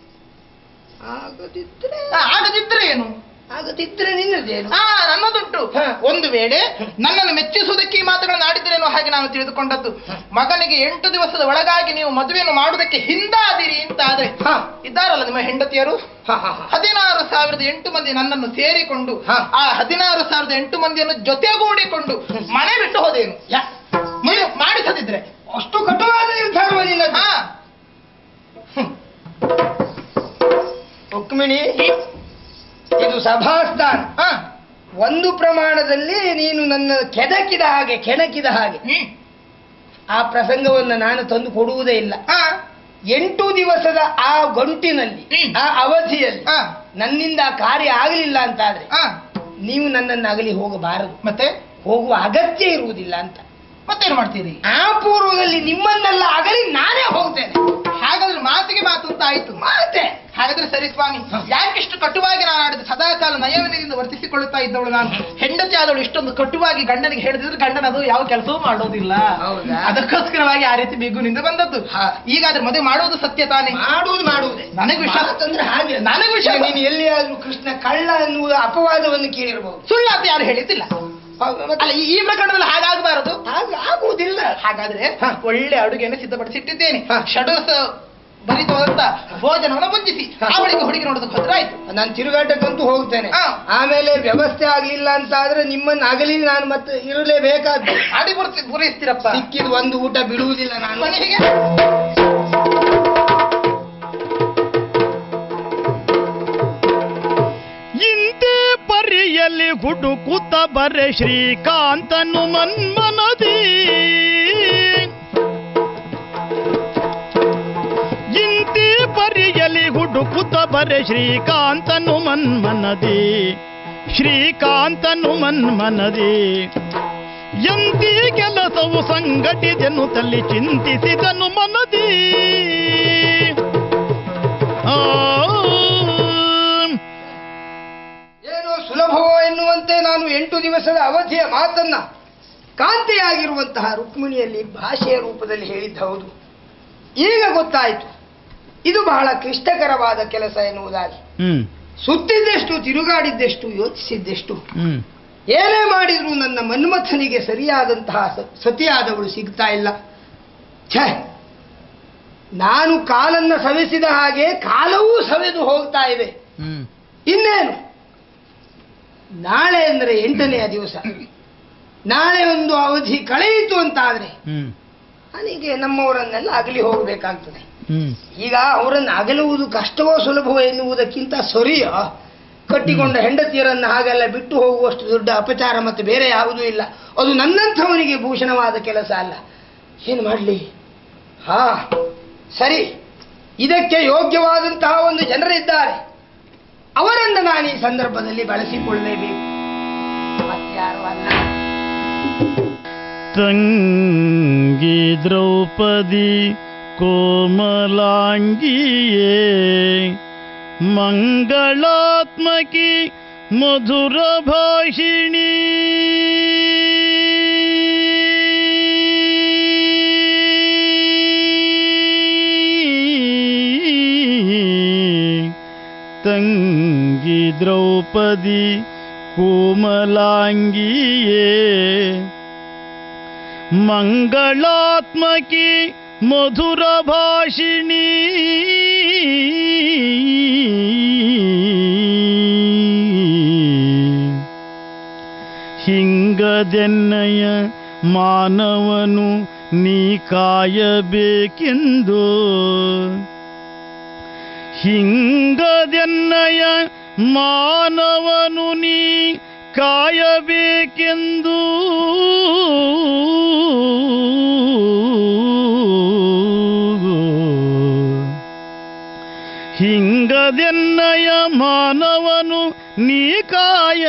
ಆಗದಿದ್ರೆ ಆ, ಆಗದಿದ್ರೆ ಏನು ಆಗದಿದ್ರೆ ನಿನ್ನದೇನು ಆ ನನ್ನದುಂಟು ಹ. ಒಂದು ವೇಳೆ ನನ್ನನ್ನು ಮೆಚ್ಚಿಸುವುದಕ್ಕೆ ಈ ಮಾತುಗಳನ್ನು ಆಡಿದ್ರೇನೋ ಹಾಗೆ ನಾನು ತಿಳಿದುಕೊಂಡದ್ದು ಮಗನಿಗೆ ಎಂಟು ದಿವಸದ ಒಳಗಾಗಿ ನೀವು ಮದುವೆಯನ್ನು ಮಾಡುವುದಕ್ಕೆ ಹಿಂದಾದಿರಿ ಅಂತ ಆದ್ರೆ ಹ. ಇದ್ದಾರಲ್ಲ ನಿಮ್ಮ ಹೆಂಡತಿಯರು ಹ, ಹ, ಹ. ಹದಿನಾರು ಸಾವಿರದ ಎಂಟು ಮಂದಿ ನನ್ನನ್ನು ಸೇರಿಕೊಂಡು ಹ. ಆ ಹದಿನಾರು ಸಾವಿರದ ಎಂಟು ಮಂದಿಯನ್ನು ಜೊತೆಗೂಡಿಕೊಂಡು ಮನೆ ಬಿಟ್ಟು ಹೋದೇನು ಯಾ, ನೀವು ಮಾಡಿಸದಿದ್ರೆ ಅಷ್ಟು ಕಟುವಾದ ನಿರ್ಧಾರವ ನಿನ್ನದು ಹಾ ರುಕ್ಮಿಣಿ ಇದು ಸಭಾಸ್ಥಾನ ಹಾ ಒಂದು ಪ್ರಮಾಣದಲ್ಲಿ ನೀನು ನನ್ನ ಕೆದಕಿದ ಹಾಗೆ ಕೆಣಕಿದ ಹಾಗೆ ಹ್ಮ್ ಆ ಪ್ರಸಂಗವನ್ನು ನಾನು ತಂದು ಕೊಡುವುದೇ ಇಲ್ಲ ಹಾ ಎಂಟು ದಿವಸದ ಆ ಗಂಟಿನಲ್ಲಿ ಹ್ಮ್. ಆ ಅವಧಿಯಲ್ಲಿ ಹಾ ನನ್ನಿಂದ ಆ ಕಾರ್ಯ ಆಗಲಿಲ್ಲ ಅಂತಾದ್ರೆ ಹಾ ನೀವು ನನ್ನನ್ನು ಅಗಲಿ ಹೋಗಬಾರದು ಮತ್ತೆ ಹೋಗುವ ಅಗತ್ಯ ಇರುವುದಿಲ್ಲ ಅಂತ ಮತ್ತೇನು ಮಾಡ್ತೀರಿ ಆ ಪೂರ್ವದಲ್ಲಿ ನಿಮ್ಮನ್ನೆಲ್ಲ ಅಗಲಿ ನಾನೇ ಹೋಗ್ತೇನೆ ಹಾಗಾದ್ರೆ ಮಾತಿಗೆ ಮಾತು ಅಂತ ಆಯ್ತು ಮಾತೆ ಹಾಗಾದ್ರೆ ಸರಿ ಸ್ವಾಮಿ ಯಾಕಿಷ್ಟು ಕಟುವಾಗಿ ನಾನು ಆಡಿದ ಸದಾಕಾಲ ನಯವಿನಿಂದ ವರ್ತಿಸಿಕೊಳ್ಳುತ್ತಾ ಇದ್ದವಳು ನಾನು ಹೆಂಡತಿ ಆದವಳು ಇಷ್ಟೊಂದು ಕಟುವಾಗಿ ಗಂಡನಿಗೆ ಹೇಳಿದ್ರೆ ಗಂಡನ ಅದು ಯಾವ ಕೆಲಸವೂ ಮಾಡೋದಿಲ್ಲ ಹೌದಾ? ಅದಕ್ಕೋಸ್ಕರವಾಗಿ ಆ ರೀತಿ ಬಿಗುನಿಂದ ಬಂದದ್ದು ಹಾ. ಈಗಾದ್ರೆ ಮದುವೆ ಮಾಡುವುದು ಸತ್ಯ ತಾನೇ ಮಾಡುವುದು ಮಾಡುವುದೇ ನನಗೆ ವಿಶ್ವಾಸ ಮಾತಂದ್ರೆ ಹಾಗೆ ನನಗೆ ವಿಶ್ವಾಸ- ನೀನು ಎಲ್ಲಿಯಾದ್ರೂ ಕೃಷ್ಣ ಕಳ್ಳ ಎನ್ನುವ ಅಪವಾದವನ್ನು ಕೇಳಿರಬಹುದು ಸುಳ್ಳು ಅಂತ ಯಾರು ಹೇಳಿದ್ದಿಲ್ಲ ಅಲ್ಲ ಈ- ಈ ಪ್ರಕರಣದಲ್ಲಿ ಹಾಗಾಗಬಾರದು ಆಗುವುದಿಲ್ಲ ಹಾಗಾದ್ರೆ ಹಾ. ಒಳ್ಳೆ ಅಡುಗೆಯನ್ನು ಸಿದ್ಧಪಡಿಸಿಟ್ಟಿದ್ದೇನೆ ಹಾ. ಷಡೋಸ ಭರಿತವಾದಂತ ಭೋಜನವನ್ನು ಭುಂಜಿಸಿ ಅವಳಿಗೆ ಹುಡುಗಿ ನೋಡೋದಕ್ಕೆ ಹೋದ್ರೆ ಆಯ್ತು ನಾನು ತಿರುಗಾಟಕ್ಕಂತೂ ಹೋಗ್ತೇನೆ ಹಾ. ಆಮೇಲೆ ವ್ಯವಸ್ಥೆ ಆಗ್ಲಿಲ್ಲ ಅಂತ ಆದ್ರೆ ನಿಮ್ಮನ್ನ ಆಗಲಿ ನಾನು ಮತ್ತೆ ಇರಲೇಬೇಕಾದ್ದು ಆಡಿ ಪೂರ್ತಿ ಪೂರೈಸ್ತೀರಪ್ಪ ಸಿಕ್ಕಿದ ಒಂದು ಊಟ ಬಿಡುವುದಿಲ್ಲ ನಾನು ಬನ್ನಿ ಹೀಗೆ ಇಂತೆ ಪರಿಯಲ್ಲಿ ಹುಡುಕುತ್ತ ಬರೆ ಶ್ರೀಕಾಂತನು ಮನ್ಮನದಿ ಇಂತೆ ಪರಿಯಲ್ಲಿ ಹುಡುಕುತ್ತ ಬರೆ ಶ್ರೀಕಾಂತನು ಮನ್ಮನದಿ ಶ್ರೀಕಾಂತನು ಮನ್ಮನದಿ ಎಂತಿ ಕೆಲಸವು ಸಂಘಟಿದೆನು ತಲ್ಲಿ ಚಿಂತಿಸಿದನು ಮನದಿ ಆ ಏನೋ ಸುಲಭವೋ ಎನ್ನುವಂತೆ ನಾನು ಎಂಟು ದಿವಸದ ಅವಧಿಯ ಮಾತನ್ನ ಕಾಂತಿಯಾಗಿರುವಂತಹ ರುಕ್ಮಿಣಿಯಲ್ಲಿ ಭಾಷೆಯ ರೂಪದಲ್ಲಿ ಹೇಳಿದ್ದ ಹೌದು ಈಗ ಗೊತ್ತಾಯಿತು ಇದು ಬಹಳ ಕ್ಲಿಷ್ಟಕರವಾದ ಕೆಲಸ ಎನ್ನುವುದಾಗಿ ಹ್ಮ್ ಸುತ್ತಿದ್ದೆಷ್ಟು ತಿರುಗಾಡಿದ್ದೆಷ್ಟು ಯೋಚಿಸಿದ್ದೆಷ್ಟು ಹ್ಮ್ ಏನೇ ಮಾಡಿದ್ರು ನನ್ನ ಮನ್ಮಥನಿಗೆ ಸರಿಯಾದಂತಹ ಸ- ಸತಿಯಾದವಳು ಸಿಗ್ತಾ ಇಲ್ಲ ಛೇ ನಾನು ಕಾಲನ್ನ ಸವೆಸಿದ ಹಾಗೆ ಕಾಲವೂ ಸವೆದು ಹೋಗ್ತಾ ಇದೆ ಹ್ಮ್ ಇನ್ನೇನು ನಾಳೆ ಅಂದರೆ ಎಂಟನೆಯ ದಿವಸ ನಾಳೆ ಒಂದು ಅವಧಿ ಕಳೆಯಿತು ಅಂತಾದ್ರೆ ಹ್ಮ್ ನನಗೆ ನಮ್ಮವರನ್ನೆಲ್ಲ ಅಗಲಿ ಹೋಗಬೇಕಾಗ್ತದೆ ಹ್ಮ್ ಈಗ ಅವರನ್ನು ಅಗಲುವುದು ಕಷ್ಟವೋ ಸುಲಭವೋ ಎನ್ನುವುದಕ್ಕಿಂತ ಸರಿಯೋ ಕಟ್ಟಿಕೊಂಡ ಹೆಂಡತಿಯರನ್ನು ಹಾಗೆಲ್ಲ ಬಿಟ್ಟು ಹೋಗುವಷ್ಟು ದೊಡ್ಡ ಅಪಚಾರ ಮತ್ತು ಬೇರೆ ಯಾವುದೂ ಇಲ್ಲ ಅದು ನನ್ನಂಥವನಿಗೆ ಭೂಷಣವಾದ ಕೆಲಸ ಅಲ್ಲ ಏನು ಮಾಡಲಿ ಹಾ ಸರಿ ಇದಕ್ಕೆ ಯೋಗ್ಯವಾದಂತಹ ಒಂದು ಜನರಿದ್ದಾರೆ ಅವರನ್ನು ನಾನು ಈ ಸಂದರ್ಭದಲ್ಲಿ ಬಳಸಿಕೊಳ್ಳಲೇಬೇಕು ಮತ್ಯಾರೂ ಅಲ್ಲ ತಂಗಿ ದ್ರೌಪದಿ ಕೋಮಲಾಂಗಿಯೇ ಮಂಗಳಾತ್ಮಕಿ ಮಧುರ ಭಾಷಿಣಿ ತಂಗಿ ದ್ರೌಪದಿ ಕೋಮಲಾಂಗಿಯೇ ಮಂಗಳಾತ್ಮಕಿ ಮಧುರ ಭಾಷಿಣಿ ಹಿಂಗದೆನ್ನಯ ಮಾನವನು ನೀ ಕಾಯಬೇಕೆಂದು ಹಿಂಗದೆನ್ನಯ ಮಾನವನು ನೀ ಕಾಯಬೇಕೆಂದು ಹಿಂಗದೆನ್ನಯ ಮಾನವನು ನೀ ಕಾಯ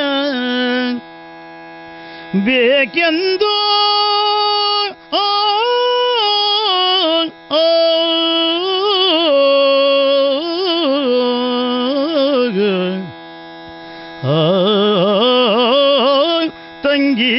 ಬೇಕೆಂದು ಆ, ಆ, ಆ, ತಂಗಿ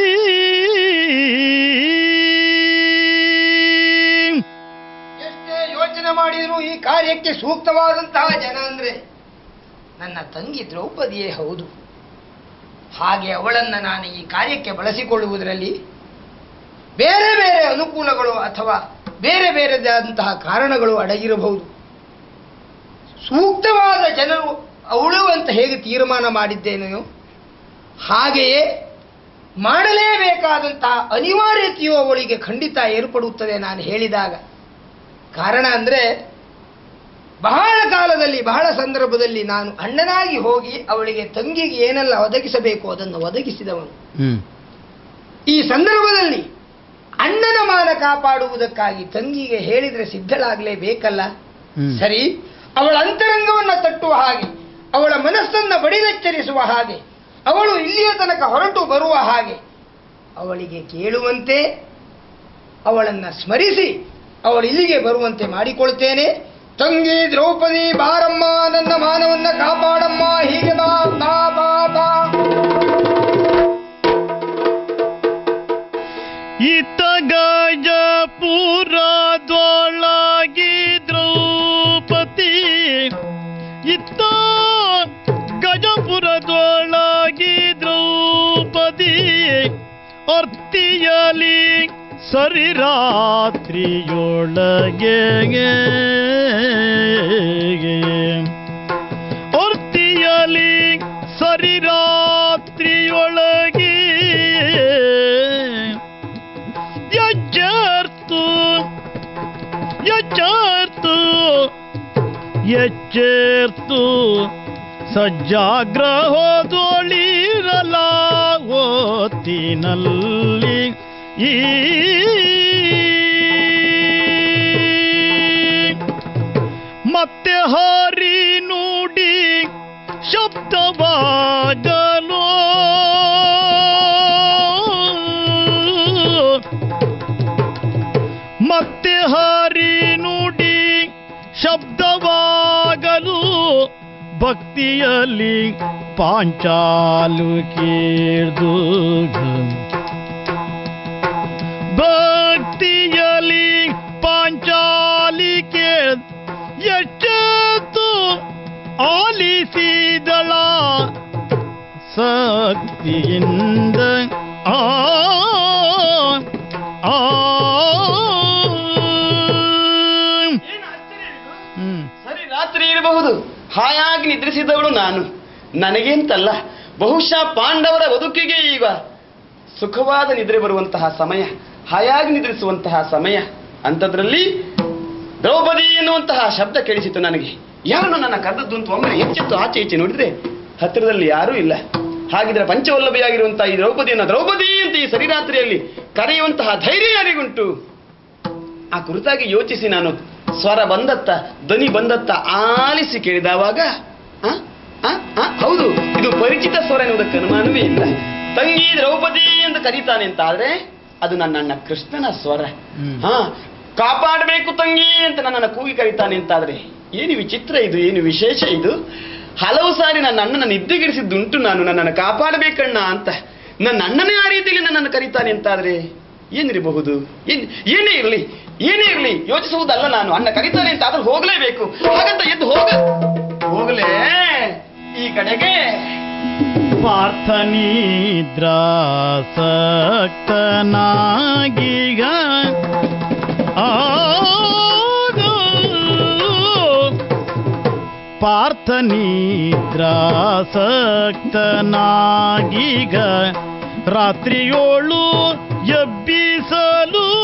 ಎಷ್ಟೇ ಯೋಚನೆ ಮಾಡಿದರೂ ಈ ಕಾರ್ಯಕ್ಕೆ ಸೂಕ್ತವಾದಂತಹ ಜನ ಅಂದ್ರೆ ನನ್ನ ತಂಗಿ ದ್ರೌಪದಿಯೇ ಹೌದು ಹಾಗೆ ಅವಳನ್ನು ನಾನು ಈ ಕಾರ್ಯಕ್ಕೆ ಬಳಸಿಕೊಳ್ಳುವುದರಲ್ಲಿ ಬೇರೆ ಬೇರೆ ಅನುಕೂಲಗಳು ಅಥವಾ ಬೇರೆ ಬೇರೆದಾದಂತಹ ಕಾರಣಗಳು ಅಡಗಿರಬಹುದು ಸೂಕ್ತವಾದ ಜನರು ಅವಳು ಅಂತ ಹೇಗೆ ತೀರ್ಮಾನ ಮಾಡಿದ್ದೇನೆಯೋ ಹಾಗೆಯೇ ಮಾಡಲೇಬೇಕಾದಂತಹ ಅನಿವಾರ್ಯತೆಯು ಅವಳಿಗೆ ಖಂಡಿತ ಏರ್ಪಡುತ್ತದೆ ನಾನು ಹೇಳಿದಾಗ ಕಾರಣ ಅಂದರೆ ಬಹಳ ಕಾಲದಲ್ಲಿ ಬಹಳ ಸಂದರ್ಭದಲ್ಲಿ ನಾನು ಅಣ್ಣನಾಗಿ ಹೋಗಿ ಅವಳಿಗೆ ತಂಗಿಗೆ ಏನೆಲ್ಲ ಒದಗಿಸಬೇಕು ಅದನ್ನು ಒದಗಿಸಿದವನು ಹ್ಮ್ ಈ ಸಂದರ್ಭದಲ್ಲಿ ಅಣ್ಣನ ಮಾನ ಕಾಪಾಡುವುದಕ್ಕಾಗಿ ತಂಗಿಗೆ ಹೇಳಿದರೆ ಸಿದ್ಧಳಾಗಲೇಬೇಕಲ್ಲ ಹ್ಮ್. ಸರಿ ಅವಳ ಅಂತರಂಗವನ್ನು ತಟ್ಟುವ ಹಾಗೆ ಅವಳ ಮನಸ್ಸನ್ನು ಬಡಿದೆಚ್ಚರಿಸುವ ಹಾಗೆ ಅವಳು ಇಲ್ಲಿಯ ತನಕ ಹೊರಟು ಬರುವ ಹಾಗೆ ಅವಳಿಗೆ ಕೇಳುವಂತೆ ಅವಳನ್ನು ಸ್ಮರಿಸಿ ಅವಳು ಇಲ್ಲಿಗೆ ಬರುವಂತೆ ಮಾಡಿಕೊಳ್ತೇನೆ ತಂಗಿ ದ್ರೌಪದಿ ಬಾರಮ್ಮ ನನ್ನ ಮಾನವನ್ನ ಕಾಪಾಡಮ್ಮ ಹೀಗೆ ಬಾ ಬಾ ಬಾ ಬಾ ಇತ್ತ ಗಜಪುರದೊಳಗಿ ದ್ರೌಪದಿ ಇತ್ತ ಗಜಪುರದೊಳಗಿ ದ್ರೌಪದಿ ಅರ್ತಿಯಲಿ ಸರಿರಾತ್ರಿಯೊಳಗೆ ಭಕ್ತಿಯಲಿ ಸರಿರಾತ್ರಿಯೊಳಗೆ ಎಚ್ಚರ್ತು ಎಚ್ಚರ್ತು ಎಚ್ಚೇರ್ತು ಸಜ್ಜಾಗ್ರಹದೊಳಿರಲ ಓತಿನಲ್ಲಿ ಈ ಮತ್ತೆ ಹಾರಿ ನುಡಿ ಶಬ್ದವಾಗಲು ಮತ್ತೆ ಹಾರಿ ನುಡಿ ಶಬ್ದವಾಗಲು ಭಕ್ತಿಯಲ್ಲಿ ಪಾಂಚಾಲು ಕೇಳ್ದು ಭಕ್ತಿಯಲ್ಲಿ ಪಾಂಚಾಲಿಕೆ ಎಚ್ಚೆತ್ತು ಆಲಿಸಿದಳ ಶಕ್ತಿಯಿಂದ ಆ ಆ ಹ್ಮ್ ಸರಿ ರಾತ್ರಿ ಇರಬಹುದು ಹಾಯಾಗಿ ನಿದ್ರಿಸಿದವಳು ನಾನು ನನಗೇಂತಲ್ಲ ಬಹುಶಃ ಪಾಂಡವರ ಬದುಕಿಗೆ ಈಗ ಸುಖವಾದ ನಿದ್ರೆ ಬರುವಂತಹ ಸಮಯ ಹಾಯಾಗಿ ನಿದ್ರಿಸುವಂತಹ ಸಮಯ ಅಂಥದ್ರಲ್ಲಿ ದ್ರೌಪದಿ ಎನ್ನುವಂತಹ ಶಬ್ದ ಕೇಳಿಸಿತು ನನಗೆ ಯಾರನ್ನು ನನ್ನ ಕರೆದದ್ದು ಅಂತ ಒಮ್ಮೆ ಹೆಚ್ಚೆತ್ತು ಆಚೆ ಈಚೆ ನೋಡಿದ್ರೆ ಹತ್ತಿರದಲ್ಲಿ ಯಾರೂ ಇಲ್ಲ ಹಾಗಿದ್ರೆ ಪಂಚವಲ್ಲಭೆಯಾಗಿರುವಂತಹ ಈ ದ್ರೌಪದಿಯನ್ನು ದ್ರೌಪದಿ ಅಂತ ಈ ಸರಿರಾತ್ರಿಯಲ್ಲಿ ಕರೆಯುವಂತಹ ಧೈರ್ಯ ಯಾರಿಗುಂಟು ಆ ಕುರಿತಾಗಿ ಯೋಚಿಸಿ ನಾನು ಸ್ವರ ಬಂದತ್ತ ಧ್ವನಿ ಬಂದತ್ತ ಆಲಿಸಿ ಕೇಳಿದವಾಗ ಆ? ಆ? ಆ? ಹೌದು ಇದು ಪರಿಚಿತ ಸ್ವರ ಎನ್ನುವುದಕ್ಕೆ ಅನುಮಾನವೇ ಇಲ್ಲ ತಂಗಿ ದ್ರೌಪದಿ ಎಂದು ಕರೀತಾನೆ ಅಂತ ಆದ್ರೆ ಅದು ನನ್ನ ಅಣ್ಣ ಕೃಷ್ಣನ ಸ್ವರ ಹ್ಮ್. ಹಾ ಕಾಪಾಡಬೇಕು ತಂಗಿ ಅಂತ ನನ್ನನ್ನು ಕೂಗಿ ಕರೀತಾನೆ ಅಂತಾದ್ರೆ ಏನು ವಿಚಿತ್ರ ಇದು ಏನು ವಿಶೇಷ ಇದು ಹಲವು ಸಾರಿ ನನ್ನ ಅಣ್ಣನ ನಿದ್ದೆಗೆಡಿಸಿದ್ದುಂಟು ನಾನು ನನ್ನನ್ನು ಕಾಪಾಡಬೇಕಣ್ಣ ಅಂತ ನನ್ನ ಅಣ್ಣನೇ ಆ ರೀತಿಯಲ್ಲಿ ನನ್ನನ್ನು ಕರೀತಾನೆ ಅಂತಾದ್ರೆ ಏನಿರಬಹುದು ಏನ್ ಏನೇ ಇರಲಿ ಏನೇ ಇರಲಿ ಯೋಚಿಸುವುದಲ್ಲ ನಾನು ಅಣ್ಣ ಕರೀತಾನೆ ಅಂತ ಆದ್ರೆ ಹೋಗಲೇಬೇಕು ಹಾಗಂತ ಎದ್ದು ಹೋಗ ಹೋಗಲೇ ಈ ಕಡೆಗೆ ಪಾರ್ಥನಿದ್ರಾಸಕ್ತನಾಗೀಗ ಆಗ ಪಾರ್ಥನಿದ್ರಾಸಕ್ತನಾಗೀಗ ರಾತ್ರಿಯೋಳು ಎಬ್ಬಿಸಲು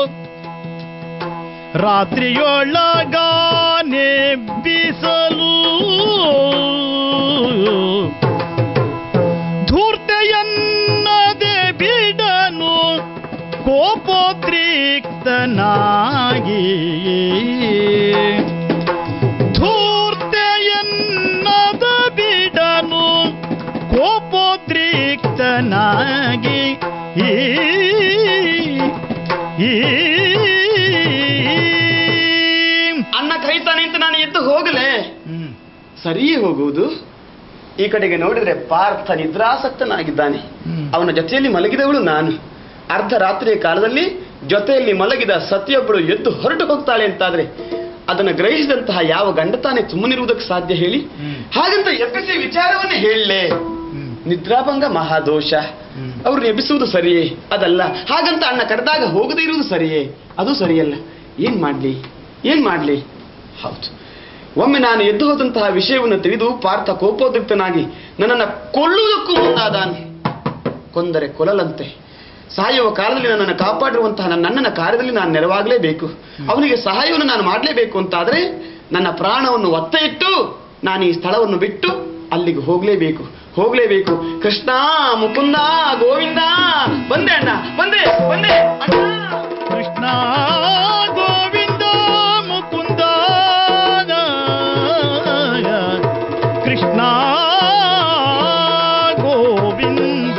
ರಾತ್ರಿಯೊಳಗಾನೆಬ್ಬಿಸಲು ಧೂರ್ತೆಯನ್ನದೆ ಬಿಡನು ಕೋಪೋದ್ರಿಕ್ತನಾಗಿ ಧೂರ್ತೆಯನ್ನದ ಬಿಡನು ಕೋಪೋದ್ರಿಕ್ತನಾಗಿ ಈ ಈ ಅಣ್ಣ ಕರೀತಾನೆ ಅಂತ ನಾನು ಎದ್ದು ಹೋಗಲೇ ಹ್ಮ್ ಸರಿಯೇ ಹೋಗುವುದು ಈ ಕಡೆಗೆ ನೋಡಿದ್ರೆ ಪಾರ್ಥ ನಿದ್ರಾಸಕ್ತನಾಗಿದ್ದಾನೆ ಹ್ಮ್. ಅವನ ಜೊತೆಯಲ್ಲಿ ಮಲಗಿದವಳು ನಾನು ಅರ್ಧ ರಾತ್ರಿಯ ಕಾಲದಲ್ಲಿ ಜೊತೆಯಲ್ಲಿ ಮಲಗಿದ ಸತಿಯೊಬ್ಬಳು ಎದ್ದು ಹೊರಟು ಹೋಗ್ತಾಳೆ ಅಂತಾದ್ರೆ ಅದನ್ನ ಗ್ರಹಿಸಿದಂತಹ ಯಾವ ಗಂಡ ತಾನೇ ಸುಮ್ಮನಿರುವುದಕ್ಕೆ ಸಾಧ್ಯ ಹೇಳಿ ಹ್ಮ್. ಹಾಗಂತ ಎಬ್ಬಿಸಿ ವಿಚಾರವನ್ನೇ ಹೇಳಲೇ ಹ್ಮ್. ನಿದ್ರಾಭಂಗ ಮಹಾದೋಷ ಹ್ಮ್. ಅವ್ರನ್ನ ಎಬ್ಬಿಸುವುದು ಸರಿಯೇ ಅದಲ್ಲ ಹಾಗಂತ ಅಣ್ಣ ಕರೆದಾಗ ಹೋಗದೇ ಇರುವುದು ಸರಿಯೇ ಅದು ಸರಿಯಲ್ಲ ಏನ್ ಮಾಡ್ಲಿ ಏನ್ ಮಾಡ್ಲಿ ಹೌದು ಒಮ್ಮೆ ನಾನು ಎದ್ದು ಹೋದಂತಹ ವಿಷಯವನ್ನು ತಿಳಿದು ಪಾರ್ಥ ಕೋಪೋದ್ರಿಕ್ತನಾಗಿ ನನ್ನನ್ನು ಕೊಲ್ಲುವುದಕ್ಕೂ ಮುಂದಾದಾನೆ ಕೊಂದರೆ ಕೊಲ್ಲಲಂತೆ ಸಾಯುವ ಕಾಲದಲ್ಲಿ ನನ್ನನ್ನು ಕಾಪಾಡಿರುವಂತಹ ನನ್ನ ಅಣ್ಣನ ಕಾರ್ಯದಲ್ಲಿ ನಾನು ನೆರವಾಗಲೇಬೇಕು ಅವನಿಗೆ ಸಹಾಯವನ್ನು ನಾನು ಮಾಡಲೇಬೇಕು ಅಂತಾದ್ರೆ ನನ್ನ ಪ್ರಾಣವನ್ನು ಒತ್ತ ಇಟ್ಟು ನಾನು ಈ ಸ್ಥಳವನ್ನು ಬಿಟ್ಟು ಅಲ್ಲಿಗೆ ಹೋಗಲೇಬೇಕು ಹೋಗಲೇಬೇಕು ಕೃಷ್ಣ ಮುಕುಂದ ಗೋವಿಂದ ಬಂದೆ ಅಣ್ಣ ಬಂದೆ ಬಂದೆ ಅಣ್ಣ ಕೃಷ್ಣ ಗೋವಿಂದ ಮುಕುಂದ ಕೃಷ್ಣ ಗೋವಿಂದ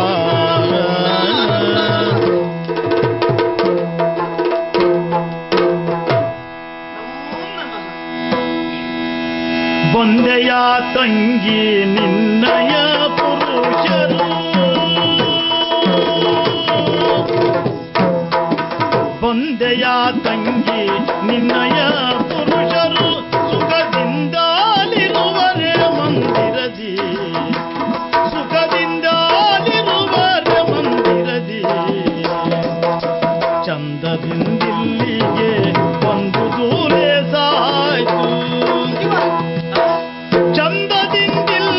ಬಂದೆಯ ತಂಗಿ ನಿನ್ನಯ ಪುರುಷರು ಬಂದೆಯ ತಂಗಿ ನಿನ್ನಯ ಪುರುಷರು ಸುಖದಿಂದಲಿರುವರೆ ಮಂದಿರದಿ ಸುಖದಿಂದಲಿರುವರೆ ಮಂದಿರದಿ ಚಂದದಿಂದಿಲ್ಲಿಗೆ ಒಂದು ದೂರೆ ಸಾಯ್ತು ಚಂದದಿಂದಿಲ್ಲಿಗೆ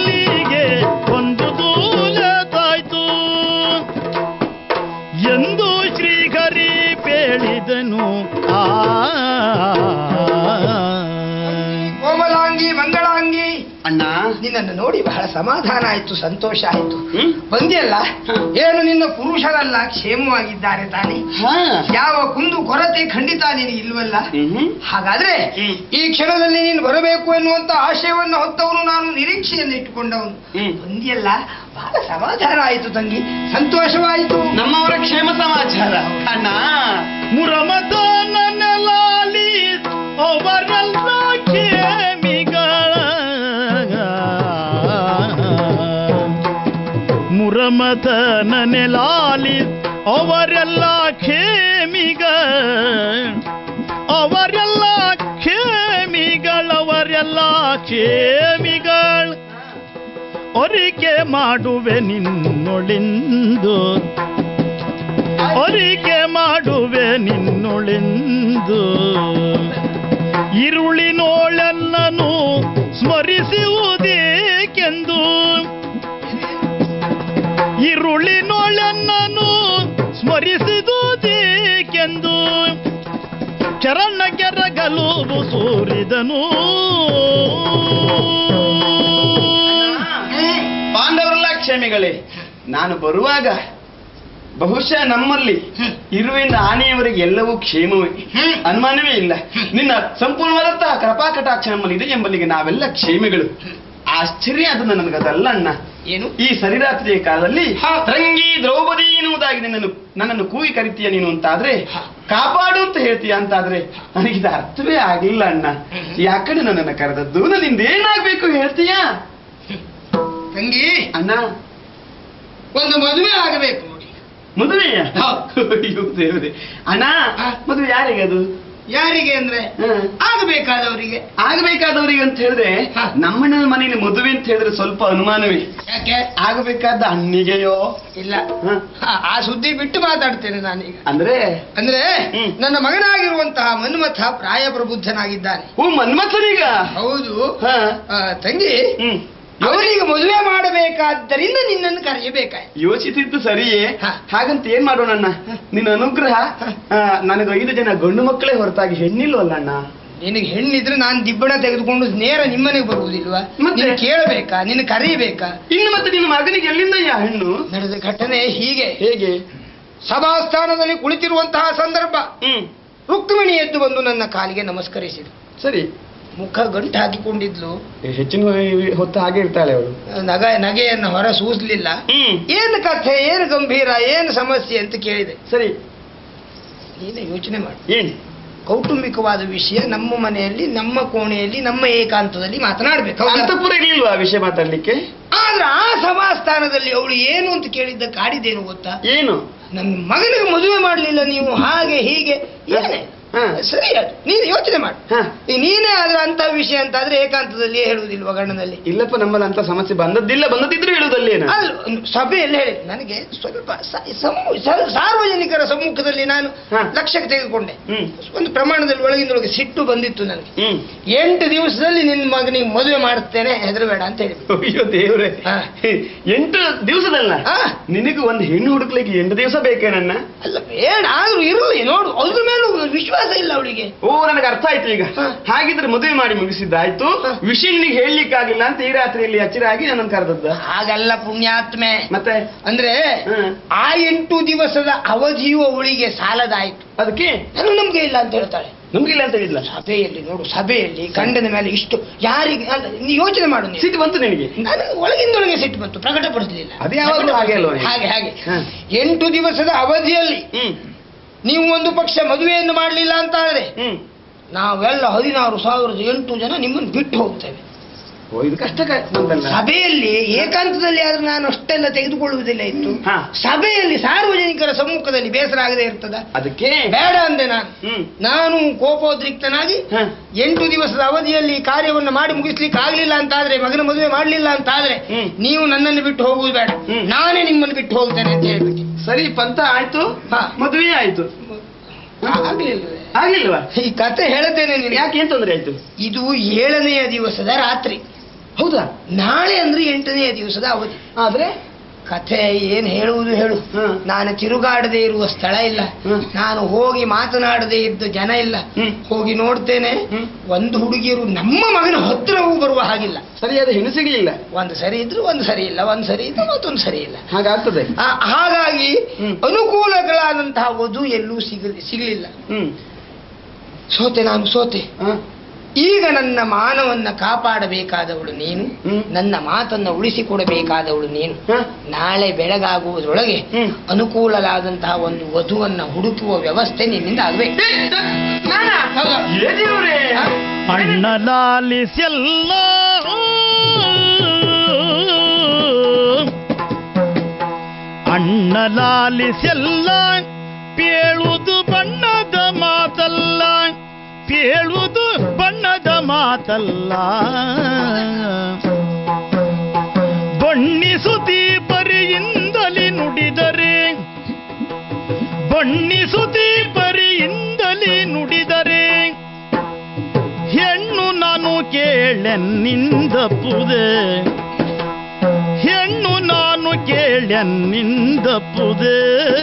ನಿನ್ನನ್ನು ನೋಡಿ ಬಹಳ ಸಮಾಧಾನ ಆಯ್ತು ಸಂತೋಷ ಆಯ್ತು ಹ್ಮ್ ಬಂದಿಯಲ್ಲ ಹ. ಏನು ನಿನ್ನ ಪುರುಷರೆಲ್ಲ ಕ್ಷೇಮವಾಗಿದ್ದಾರೆ ತಾನೇ ಹಾ ಯಾವ ಕುಂದು ಕೊರತೆ ಖಂಡಿತ ನಿನಗೆ ಇಲ್ವಲ್ಲ ಹ್ಮ್ ಹಾಗಾದ್ರೆ ಹ್ಮ್. ಈ ಕ್ಷಣದಲ್ಲಿ ನೀನು ಬರಬೇಕು ಎನ್ನುವಂತ ಆಶಯವನ್ನು ಹೊತ್ತವನು ನಾನು ನಿರೀಕ್ಷೆಯನ್ನು ಇಟ್ಟುಕೊಂಡವನು ಹ್ಮ್. ಬಂದಿಯಲ್ಲ ಬಹಳ ಸಮಾಧಾನ ಆಯಿತು ತಂಗಿ ಸಂತೋಷವಾಯಿತು ನಮ್ಮವರ ಕ್ಷೇಮ ಸಮಾಚಾರ ಅಣ್ಣ ಮುರಮದ ನನ್ನಲಾಲಿ ಅವರೆಲ್ಲ ಕ್ಷೇಮಿಗಳ ಮುರಮದ ನನೆಲಾಲಿ ಅವರೆಲ್ಲ ಖೇಮಿಗ ಅವರೆಲ್ಲ ಖೇಮಿಗಳವರೆಲ್ಲ ಖೇಮಿಗಳ ಒರಿಕೆ ಮಾಡುವೆ ನಿನ್ನೊಳಿಂದು ಒರಿಕೆ ಮಾಡುವೆ ನಿನ್ನೊಳಿಂದು ഇരുളിനോളെന്നു സ്മരിಸುವುದೇಕೆಂದು ഇരുളിನೋಳನ್ನು ಸ್ಮರಿಸಿದುದೇಕೆಂದು ಚರಣ ಕೆರಗಲು ಸೂರಿದನು ಪಾಂಡವರೆಲ್ಲ ಕ್ಷೇಮಿಗಳೇ ನಾನು ಬರುವಾಗ ಬಹುಶಃ ನಮ್ಮಲ್ಲಿ ಇರುವಿಂದ ಆನೆಯವರೆಗೆ ಎಲ್ಲವೂ ಕ್ಷೇಮವೇ ಹ್ಮ್. ಅನುಮಾನವೇ ಇಲ್ಲ ನಿನ್ನ ಸಂಪೂರ್ಣವಾದಂತಹ ಕೃಪಾ ಕಟಾಕ್ಷ ನಮ್ಮಲ್ಲಿ ಇದೆ ಎಂಬಲ್ಲಿಗೆ ನಾವೆಲ್ಲ ಕ್ಷೇಮಿಗಳು ಆಶ್ಚರ್ಯ ಅದು ನನಗದಲ್ಲ ಅಣ್ಣ ಏನು ಈ ಸರಿರಾತ್ರಿಯ ಕಾಲದಲ್ಲಿ ಹಾ. ತಂಗಿ ದ್ರೌಪದಿ ಎನ್ನುವುದಾಗಿ ನನ್ನನ್ನು ನನ್ನನ್ನು ಕೂಗಿ ಕರಿತೀಯ ನೀನು ಅಂತಾದ್ರೆ ಹಾ. ಕಾಪಾಡು ಅಂತ ಹೇಳ್ತೀಯ ಅಂತಾದ್ರೆ ನನಗಿದ ಅರ್ಥವೇ ಆಗಿಲ್ಲ ಅಣ್ಣ ಯಾಕಡೆ ನನ್ನನ್ನು ಕರೆದದ್ದು ನನ್ನಿಂದ ಏನಾಗ್ಬೇಕು ಹೇಳ್ತೀಯಾ ತಂಗಿ ಅಣ್ಣ ಒಂದು ಮದುವೆ ಆಗಬೇಕು ನೋಡಿ ಮದುವೆಯ ಹೌದು. ಅಯ್ಯೋ ದೇವರೇ ಅಣ್ಣ ಹಾ. ಮದುವೆ ಯಾರಿಗೆ ಅದು ಯಾರಿಗೆ ಅಂದ್ರೆ ಹಾ. ಆಗಬೇಕಾದವರಿಗೆ ಆಗಬೇಕಾದವರಿಗೆ ಅಂತ ಹೇಳಿದ್ರೆ ಹಾ. ನಮ್ಮನ ಮನೆಯಲ್ಲಿ ಮದುವೆ ಅಂತ ಹೇಳಿದ್ರೆ ಸ್ವಲ್ಪ ಅನುಮಾನವೇ ಯಾಕೆ ಆಗಬೇಕಾದ ಅಣ್ಣಿಗೆಯೋ ಇಲ್ಲ ಹಾ. ಆ- ಆ ಸುದ್ದಿ ಬಿಟ್ಟು ಮಾತಾಡ್ತೇನೆ ನಾನೀಗ ಅಂದ್ರೆ ಅಂದ್ರೆ ಹ್ಮ್. ನನ್ನ ಮಗನಾಗಿರುವಂತಹ ಮನ್ಮಥ ಪ್ರಾಯ ಪ್ರಬುದ್ಧನಾಗಿದ್ದಾನೆ ಓ ಮನ್ಮಥನೀಗ ಹೌದು ಹಾ. ಆ, ತಂಗಿ ಹ್ಮ್ ಅವನಿಗೆ ಮದುವೆ ಮಾಡಬೇಕಾದ್ದರಿಂದ ನಿನ್ನನ್ನು ಕರೆಯಬೇಕಾಯ್ತು ಯೋಚಿಸಿದ್ದು ಸರಿಯೇ ಹಾ. ಹಾಗಂತ ಏನ್ ಮಾಡೋಣ ಅಣ್ಣ ನಿನ್ನ ಅನುಗ್ರಹ ಆ, ನನಗೆ ಐದು ಜನ ಗಂಡು ಮಕ್ಕಳೇ ಹೊರತಾಗಿ ಹೆಣ್ಣಿಲ್ವಲ್ಲ ಅಣ್ಣ ನಿನಗೆ ಹೆಣ್ಣಿದ್ರೆ ನಾನು ದಿಬ್ಬಣ ತೆಗೆದುಕೊಂಡು ನೇರ ನಿಮ್ಮನೆಗೆ ಬರುವುದಿಲ್ವಾ ಮತ್ತೆ? ನೀನು ಕೇಳಬೇಕಾ ನಿನ್ನ ಕರೆಯಬೇಕಾ ಇನ್ನು ಮತ್ತೆ ನಿನ್ನ ಮಗನಿಗೆ ಎಲ್ಲಿಂದ ಯಾ ಹೆಣ್ಣು ನಡೆದ ಘಟನೆ ಹೀಗೆ ಹೇಗೆ ಸಭಾಸ್ಥಾನದಲ್ಲಿ ಕುಳಿತಿರುವಂತಹ ಸಂದರ್ಭ ಹ್ಮ್ ರುಕ್ಮಿಣಿ ಎದ್ದು ಬಂದು ನನ್ನ ಕಾಲಿಗೆ ನಮಸ್ಕರಿಸಿದ್ರು ಸರಿ ಮುಖ ಗಂಟು ಹಾಕಿಕೊಂಡಿದ್ಲು ಹೆಚ್ಚಿನ ಹೊತ್ತು ಹಾಗೆ ಇರ್ತಾಳೆ ಅವಳು ನಗ ನಗೆಯನ್ನು ಹೊರ ಸೂಸ್ಲಿಲ್ಲ ಹ್ಮ್ ಏನು ಕಥೆ ಏನು ಗಂಭೀರ ಏನು ಸಮಸ್ಯೆ ಅಂತ ಕೇಳಿದೆ ಸರಿ ನೀನೇ ಯೋಚನೆ ಮಾಡಿ ಏನ್ ಕೌಟುಂಬಿಕವಾದ ವಿಷಯ ನಮ್ಮ ಮನೆಯಲ್ಲಿ ನಮ್ಮ ಕೋಣೆಯಲ್ಲಿ ನಮ್ಮ ಏಕಾಂತದಲ್ಲಿ ಮಾತನಾಡ್ಬೇಕು ಹೌದಾ? ಅಂತಪುರ ಇರ್ಲಿಲ್ವಾ ಆ ವಿಷಯ ಮಾತಾಡ್ಲಿಕ್ಕೆ ಆದ್ರೆ ಆ ಸಭಾಸ್ಥಾನದಲ್ಲಿ ಅವಳು ಏನು ಅಂತ ಕೇಳಿದ್ದ ಕಾಡಿದೇನು ಗೊತ್ತಾ ಏನು ನನ್ನ ಮಗನಿಗೆ ಮದುವೆ ಮಾಡಲಿಲ್ಲ ನೀವು ಹಾಗೆ ಹೀಗೆ ಏನೇ ಹಾ. ಸರಿ ಅದು ನೀನು ಯೋಚನೆ ಮಾಡಿ ಹಾ. ಈಗ ನೀನೇ ಆದ್ರೆ ಅಂತ ವಿಷಯ ಅಂತ ಆದ್ರೆ ಏಕಾಂತದಲ್ಲಿ ಹೇಳುವುದಿಲ್ವ ಗಂಡನಲ್ಲಿ ಇಲ್ಲಪ್ಪ ನಮ್ಮಲ್ಲಿ ಅಂತ ಸಮಸ್ಯೆ ಬಂದದ್ದಿಲ್ಲ ಬಂದದಿದ್ರು ಹೇಳುದಲ್ಲೇನ ಅಲ್ಲ ಒಂದು ಸಭೆಯಲ್ಲಿ ಹೇಳಿ ನನಗೆ ಸ್ವಲ್ಪ ಸ- ಸಮ್ಮು- ಸ- ಸಾರ್ವಜನಿಕರ ಸಮ್ಮುಖದಲ್ಲಿ ನಾನು ಹಾ. ಲಕ್ಷ್ಯಕ್ಕೆ ತೆಗೆದುಕೊಂಡೆ ಹ್ಮ್ ಒಂದು ಪ್ರಮಾಣದಲ್ಲಿ ಒಳಗಿಂದೊಳಗೆ ಸಿಟ್ಟು ಬಂದಿತ್ತು ನನಗೆ ಹ್ಮ್ ಎಂಟು ದಿವಸದಲ್ಲಿ ನಿನ್ನ ಮಗನಿಗೆ ಮದುವೆ ಮಾಡುತ್ತೇನೆ ಹೆದರಬೇಡ ಅಂತ ಹೇಳಿ ಅಯ್ಯೋ ದೇವ್ರೆ ಹಾ. ಎಂಟು ದಿವಸದಲ್ಲ ಹಾ. ನಿನಗೂ ಒಂದು ಹೆಣ್ಣು ಹುಡುಕ್ಲಿಕ್ಕೆ ಎಂಟು ದಿವಸ ಬೇಕೇನನ್ನ ಅಲ್ಲ ಬೇಡ ಆದ್ರೂ ಇರಲಿ ನೋಡು ಅದ್ರ ಮೇಲೂ ವಿಶ್ವಾಸ ಇಲ್ಲ ಅವಳಿಗೆ ಓ ನನಗೆ ಅರ್ಥ ಆಯ್ತು ಈಗ ಹಾ. ಹಾಗಿದ್ರೆ ಮದುವೆ ಮಾಡಿ ಮುಗಿಸಿದ್ದಾಯ್ತು ಹಾ. ವಿಷಯ ನಿನಗೆ ಹೇಳಲಿಕ್ಕಾಗಿಲ್ಲ ಅಂತ ಈ ರಾತ್ರಿಯಲ್ಲಿ ಎಚ್ಚರಾಗಿ ನನ್ನನ್ನು ಕರೆದದ್ದ ಹಾಗಲ್ಲ ಪುಣ್ಯಾತ್ಮೆ ಮತ್ತೆ ಅಂದ್ರೆ ಹ್ಮ್. ಆ ಎಂಟು ದಿವಸದ ಅವಧಿಯು ಅವಳಿಗೆ ಸಾಲದಾಯ್ತು ಅದಕ್ಕೆ ನಾನು ನಂಬಿಕೆ ಇಲ್ಲ ಅಂತ ಹೇಳ್ತಾಳೆ ನಮ್ಗಿಲ್ಲ ಅಂತ ಹೇಳಿದ್ಲ ಸಭೆಯಲ್ಲಿ ನೋಡು ಸಭೆಯಲ್ಲಿ ಗಂಡನ ಮೇಲೆ ಇಷ್ಟು ಯಾರಿಗೆ ಅಲ್ಲ, ನೀ ಯೋಚನೆ ಮಾಡು ನೀನು. ಸಿಟ್ಟು ಬಂತು ನಿನಗೆ ನಾನು ಒಳಗಿಂದೊಳಗೆ ಸಿಟ್ಟು ಬಂತು ಪ್ರಕಟಪಡಿಸಲಿಲ್ಲ ಅದು ಯಾವಾಗ್ಲೂ ಹಾಗೆ ಅಲ್ವಾ ನೀನು? ಹಾಗೆ ಹಾಗೆ ಹ. ಎಂಟು ದಿವಸದ ಅವಧಿಯಲ್ಲಿ ಹ್ಮ್ ನೀವು ಒಂದು ಪಕ್ಷ ಮದುವೆಯನ್ನು ಮಾಡಲಿಲ್ಲ ಅಂತ ಆದ್ರೆ ಹ್ಮ್ ನಾವೆಲ್ಲ ಹದಿನಾರು ಸಾವಿರದ ಎಂಟು ಜನ ನಿಮ್ಮನ್ನು ಬಿಟ್ಟು ಹೋಗ್ತೇವೆ ಓ ಇದು ಕಷ್ಟ ಕ- ಬಂತಲ್ಲ ಸಭೆಯಲ್ಲಿ ಏಕಾಂತದಲ್ಲಿ ಆದ್ರೆ ನಾನು ಅಷ್ಟೆಲ್ಲ ತೆಗೆದುಕೊಳ್ಳುವುದಿಲ್ಲ ಇತ್ತು ಹಾ. ಸಭೆಯಲ್ಲಿ ಸಾರ್ವಜನಿಕರ ಸಮ್ಮುಖದಲ್ಲಿ ಬೇಸರ ಆಗದೆ ಇರ್ತದ ಅದಕ್ಕೆ ಬೇಡ ಅಂದೆ ನಾನು ಹ್ಮ್ ನಾನು ಕೋಪೋದ್ರಿಕ್ತನಾಗಿ ಹ. ಎಂಟು ದಿವಸದ ಅವಧಿಯಲ್ಲಿ ಕಾರ್ಯವನ್ನು ಮಾಡಿ ಮುಗಿಸ್ಲಿಕ್ಕೆ ಆಗ್ಲಿಲ್ಲ ಅಂತ ಆದ್ರೆ ಮಗನ ಮದುವೆ ಮಾಡ್ಲಿಲ್ಲ ಅಂತ ಆದ್ರೆ ಹ್ಮ್. ನೀವು ನನ್ನನ್ನು ಬಿಟ್ಟು ಹೋಗುವುದು ಬೇಡ ಹ್ಮ್. ನಾನೇ ನಿಮ್ಮನ್ನು ಬಿಟ್ಟು ಹೋಗ್ತೇನೆ ಅಂತ ಹೇಳ್ಬಿಟ್ಟು ಸರಿ ಪಂತ ಆಯ್ತು ಹಾ. ಮದುವೆ ಆಯ್ತು ಆಗ್ಲಿಲ್ವೇ? ಆಗ್ಲಿಲ್ವಾ ಈ ಕತೆ ಹೇಳ್ತೇನೆ ನಿನಗೆ ಯಾಕೆ ಏನ್ ತೊಂದ್ರೆ ಆಯ್ತು ಇದು ಏಳನೆಯ ದಿವಸದ ರಾತ್ರಿ ಹೌದಾ ನಾಳೆ ಅಂದ್ರೆ ಎಂಟನೆಯ ದಿವಸದ ಅವಧಿ ಆದ್ರೆ ಕಥೆ ಏನ್ ಹೇಳುವುದು ಹೇಳು ಹ್ಮ್. ನಾನು ತಿರುಗಾಡದೆ ಇರುವ ಸ್ಥಳ ಇಲ್ಲ ಹ್ಮ್. ನಾನು ಹೋಗಿ ಮಾತನಾಡದೆ ಇದ್ದ ಜನ ಇಲ್ಲ ಹ್ಮ್. ಹೋಗಿ ನೋಡ್ತೇನೆ ಹ್ಮ್. ಒಂದು ಹುಡುಗಿಯರು ನಮ್ಮ ಮಗನ ಹತ್ರವೂ ಬರುವ ಹಾಗಿಲ್ಲ ಸರಿಯಾದ ಹೆಣ್ಣು ಸಿಗಲಿಲ್ಲ ಒಂದು ಸರಿ ಇದ್ರು ಒಂದು ಸರಿ ಇಲ್ಲ ಒಂದು ಸರಿ ಇದ್ರು ಮತ್ತೊಂದು ಸರಿ ಇಲ್ಲ ಹಾಗಾಗ್ತದೆ ಆ, ಹಾಗಾಗಿ ಹ್ಮ್. ಅನುಕೂಲಗಳಾದಂತಹ ವಧು ಎಲ್ಲೂ ಸಿಗಲಿ ಸಿಗಲಿಲ್ಲ ಹ್ಮ್ ಸೋತೆ ನಾನು ಸೋತೆ ಹ? ಈಗ ನನ್ನ ಮಾನವನ್ನ ಕಾಪಾಡಬೇಕಾದವಳು ನೀನು ಹ್ಮ್. ನನ್ನ ಮಾತನ್ನ ಉಳಿಸಿಕೊಡಬೇಕಾದವಳು ನೀನು ಹ? ನಾಳೆ ಬೆಳಗಾಗುವುದರೊಳಗೆ ಹ್ಮ್. ಅನುಕೂಲವಾದಂತಹ ಒಂದು ವಧುವನ್ನ ಹುಡುಕುವ ವ್ಯವಸ್ಥೆ ನಿನ್ನಿಂದ ಆಗಬೇಕು ಏನಿವ್ರೇ? ಅಣ್ಣಲಾಲಿಸೆಲ್ಲ ಅಣ್ಣಲಾಲಿಸೆಲ್ಲ ಪೇಳುವುದು ಬಣ್ಣದ ಮಾತಲ್ಲ ಪೇಳುವುದು ಬಣ್ಣದ ಮಾತಲ್ಲ ಬಣ್ಣಿಸುತ್ತೀ ಪರಿಯಿಂದಲಿ ನುಡಿದರೆ ಬಣ್ಣಿಸುತ್ತೀ ಪರಿಯಿಂದಲಿ ನುಡಿದರೆ ಹೆಣ್ಣು ನಾನು ಕೇಳೆನ್ನಿಂದಪ್ಪುದೆ ಹೆಣ್ಣು ನಾನು ಕೇಳೆನ್ನಿಂದಪ್ಪುದೆ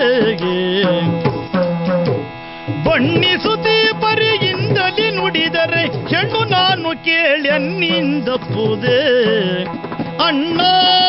ಬಣ್ಣಿಸುತ್ತಿ ಪರಿಯಿಂದಲಿ ನುಡಿದರೆ ಹೆಣ್ಣು ನಾನು ಕೇಳೆನ್ನಿಂದಪ್ಪುದೆ ಅಣ್ಣ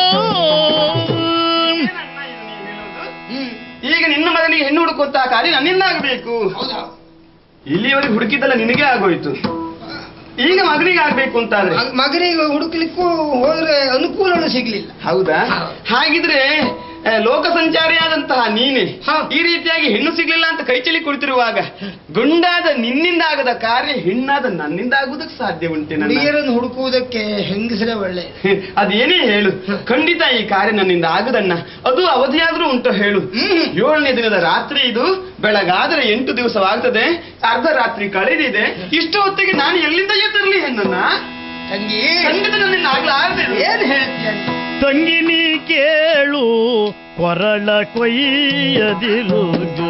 ಈಗ ನಿನ್ನ ಮಗನಿಗೆ ಹೆಣ್ಣು ಹುಡುಕುವಂತಹ ಕಾರ್ಯ ನನ್ನಿಂದ ಆಗಬೇಕು ಇಲ್ಲಿಯವರೆಗೆ ಹುಡುಕಿದ್ದಲ್ಲ ನಿನಗೆ ಆಗೋಯ್ತು ಈಗ ಮಗನಿಗೆ ಆಗ್ಬೇಕು ಅಂತಾದ್ರೆ ಮಗ- ಮಗನಿಗೆ ಹುಡುಕ್ಲಿಕ್ಕೂ ಹೋದ್ರೆ ಅನುಕೂಲಗಳು ಸಿಗ್ಲಿಲ್ಲ ಹೌದಾ ಹೌದು. ಹಾಗಿದ್ರೆ ಆ, ಲೋಕ ಸಂಚಾರಿಯಾದಂತಹ ನೀನೆ ಹಾ. ಈ ರೀತಿಯಾಗಿ ಹೆಣ್ಣು ಸಿಗ್ಲಿಲ್ಲ ಅಂತ ಕೈ ಚೆಲ್ಲಿ ಕುಳಿತಿರುವಾಗ ಗುಂಡಾದ ನಿನ್ನಿಂದ ಆಗದ ಕಾರ್ಯ ಹೆಣ್ಣಾದ ನನ್ನಿಂದ ಆಗುವುದಕ್ಕೆ ಸಾಧ್ಯ ಉಂಟೆ ನನ್ನ ಹುಡುಗಿಯರನ್ನು ಹುಡುಕುವುದಕ್ಕೆ ಹೆಂಗಸರೇ ಒಳ್ಳೆ ಅದೇನೇ ಹೇಳು ಖಂಡಿತ ಈ ಕಾರ್ಯ ನನ್ನಿಂದ ಆಗದಣ್ಣ ಅದು ಅವಧಿಯಾದ್ರೂ ಉಂಟು ಹೇಳು ಹ್ಮ್. ಏಳನೇ ದಿನದ ರಾತ್ರಿ ಇದು ಬೆಳಗಾದ್ರೆ ಎಂಟು ದಿವಸವಾಗ್ತದೆ ಅರ್ಧ ರಾತ್ರಿ ಕಳೆದಿದೆ ಇಷ್ಟು ಹೊತ್ತಿಗೆ ನಾನು ಎಲ್ಲಿಂದ ತರಲಿ ಹೆಣ್ಣನ್ನ ತಂಗಿ ಖಂಡಿತ ನನ್ನಿಂದ ಆಗ್ಲಾರದೆ ಇದು. ಏನ್ ಹೇಳ್ತೀಯ ನೀನು? ತಂಗಿನಿ ಕೇಳು ಕೊರಳ ಕೊಯ್ಯದಿರುವುದು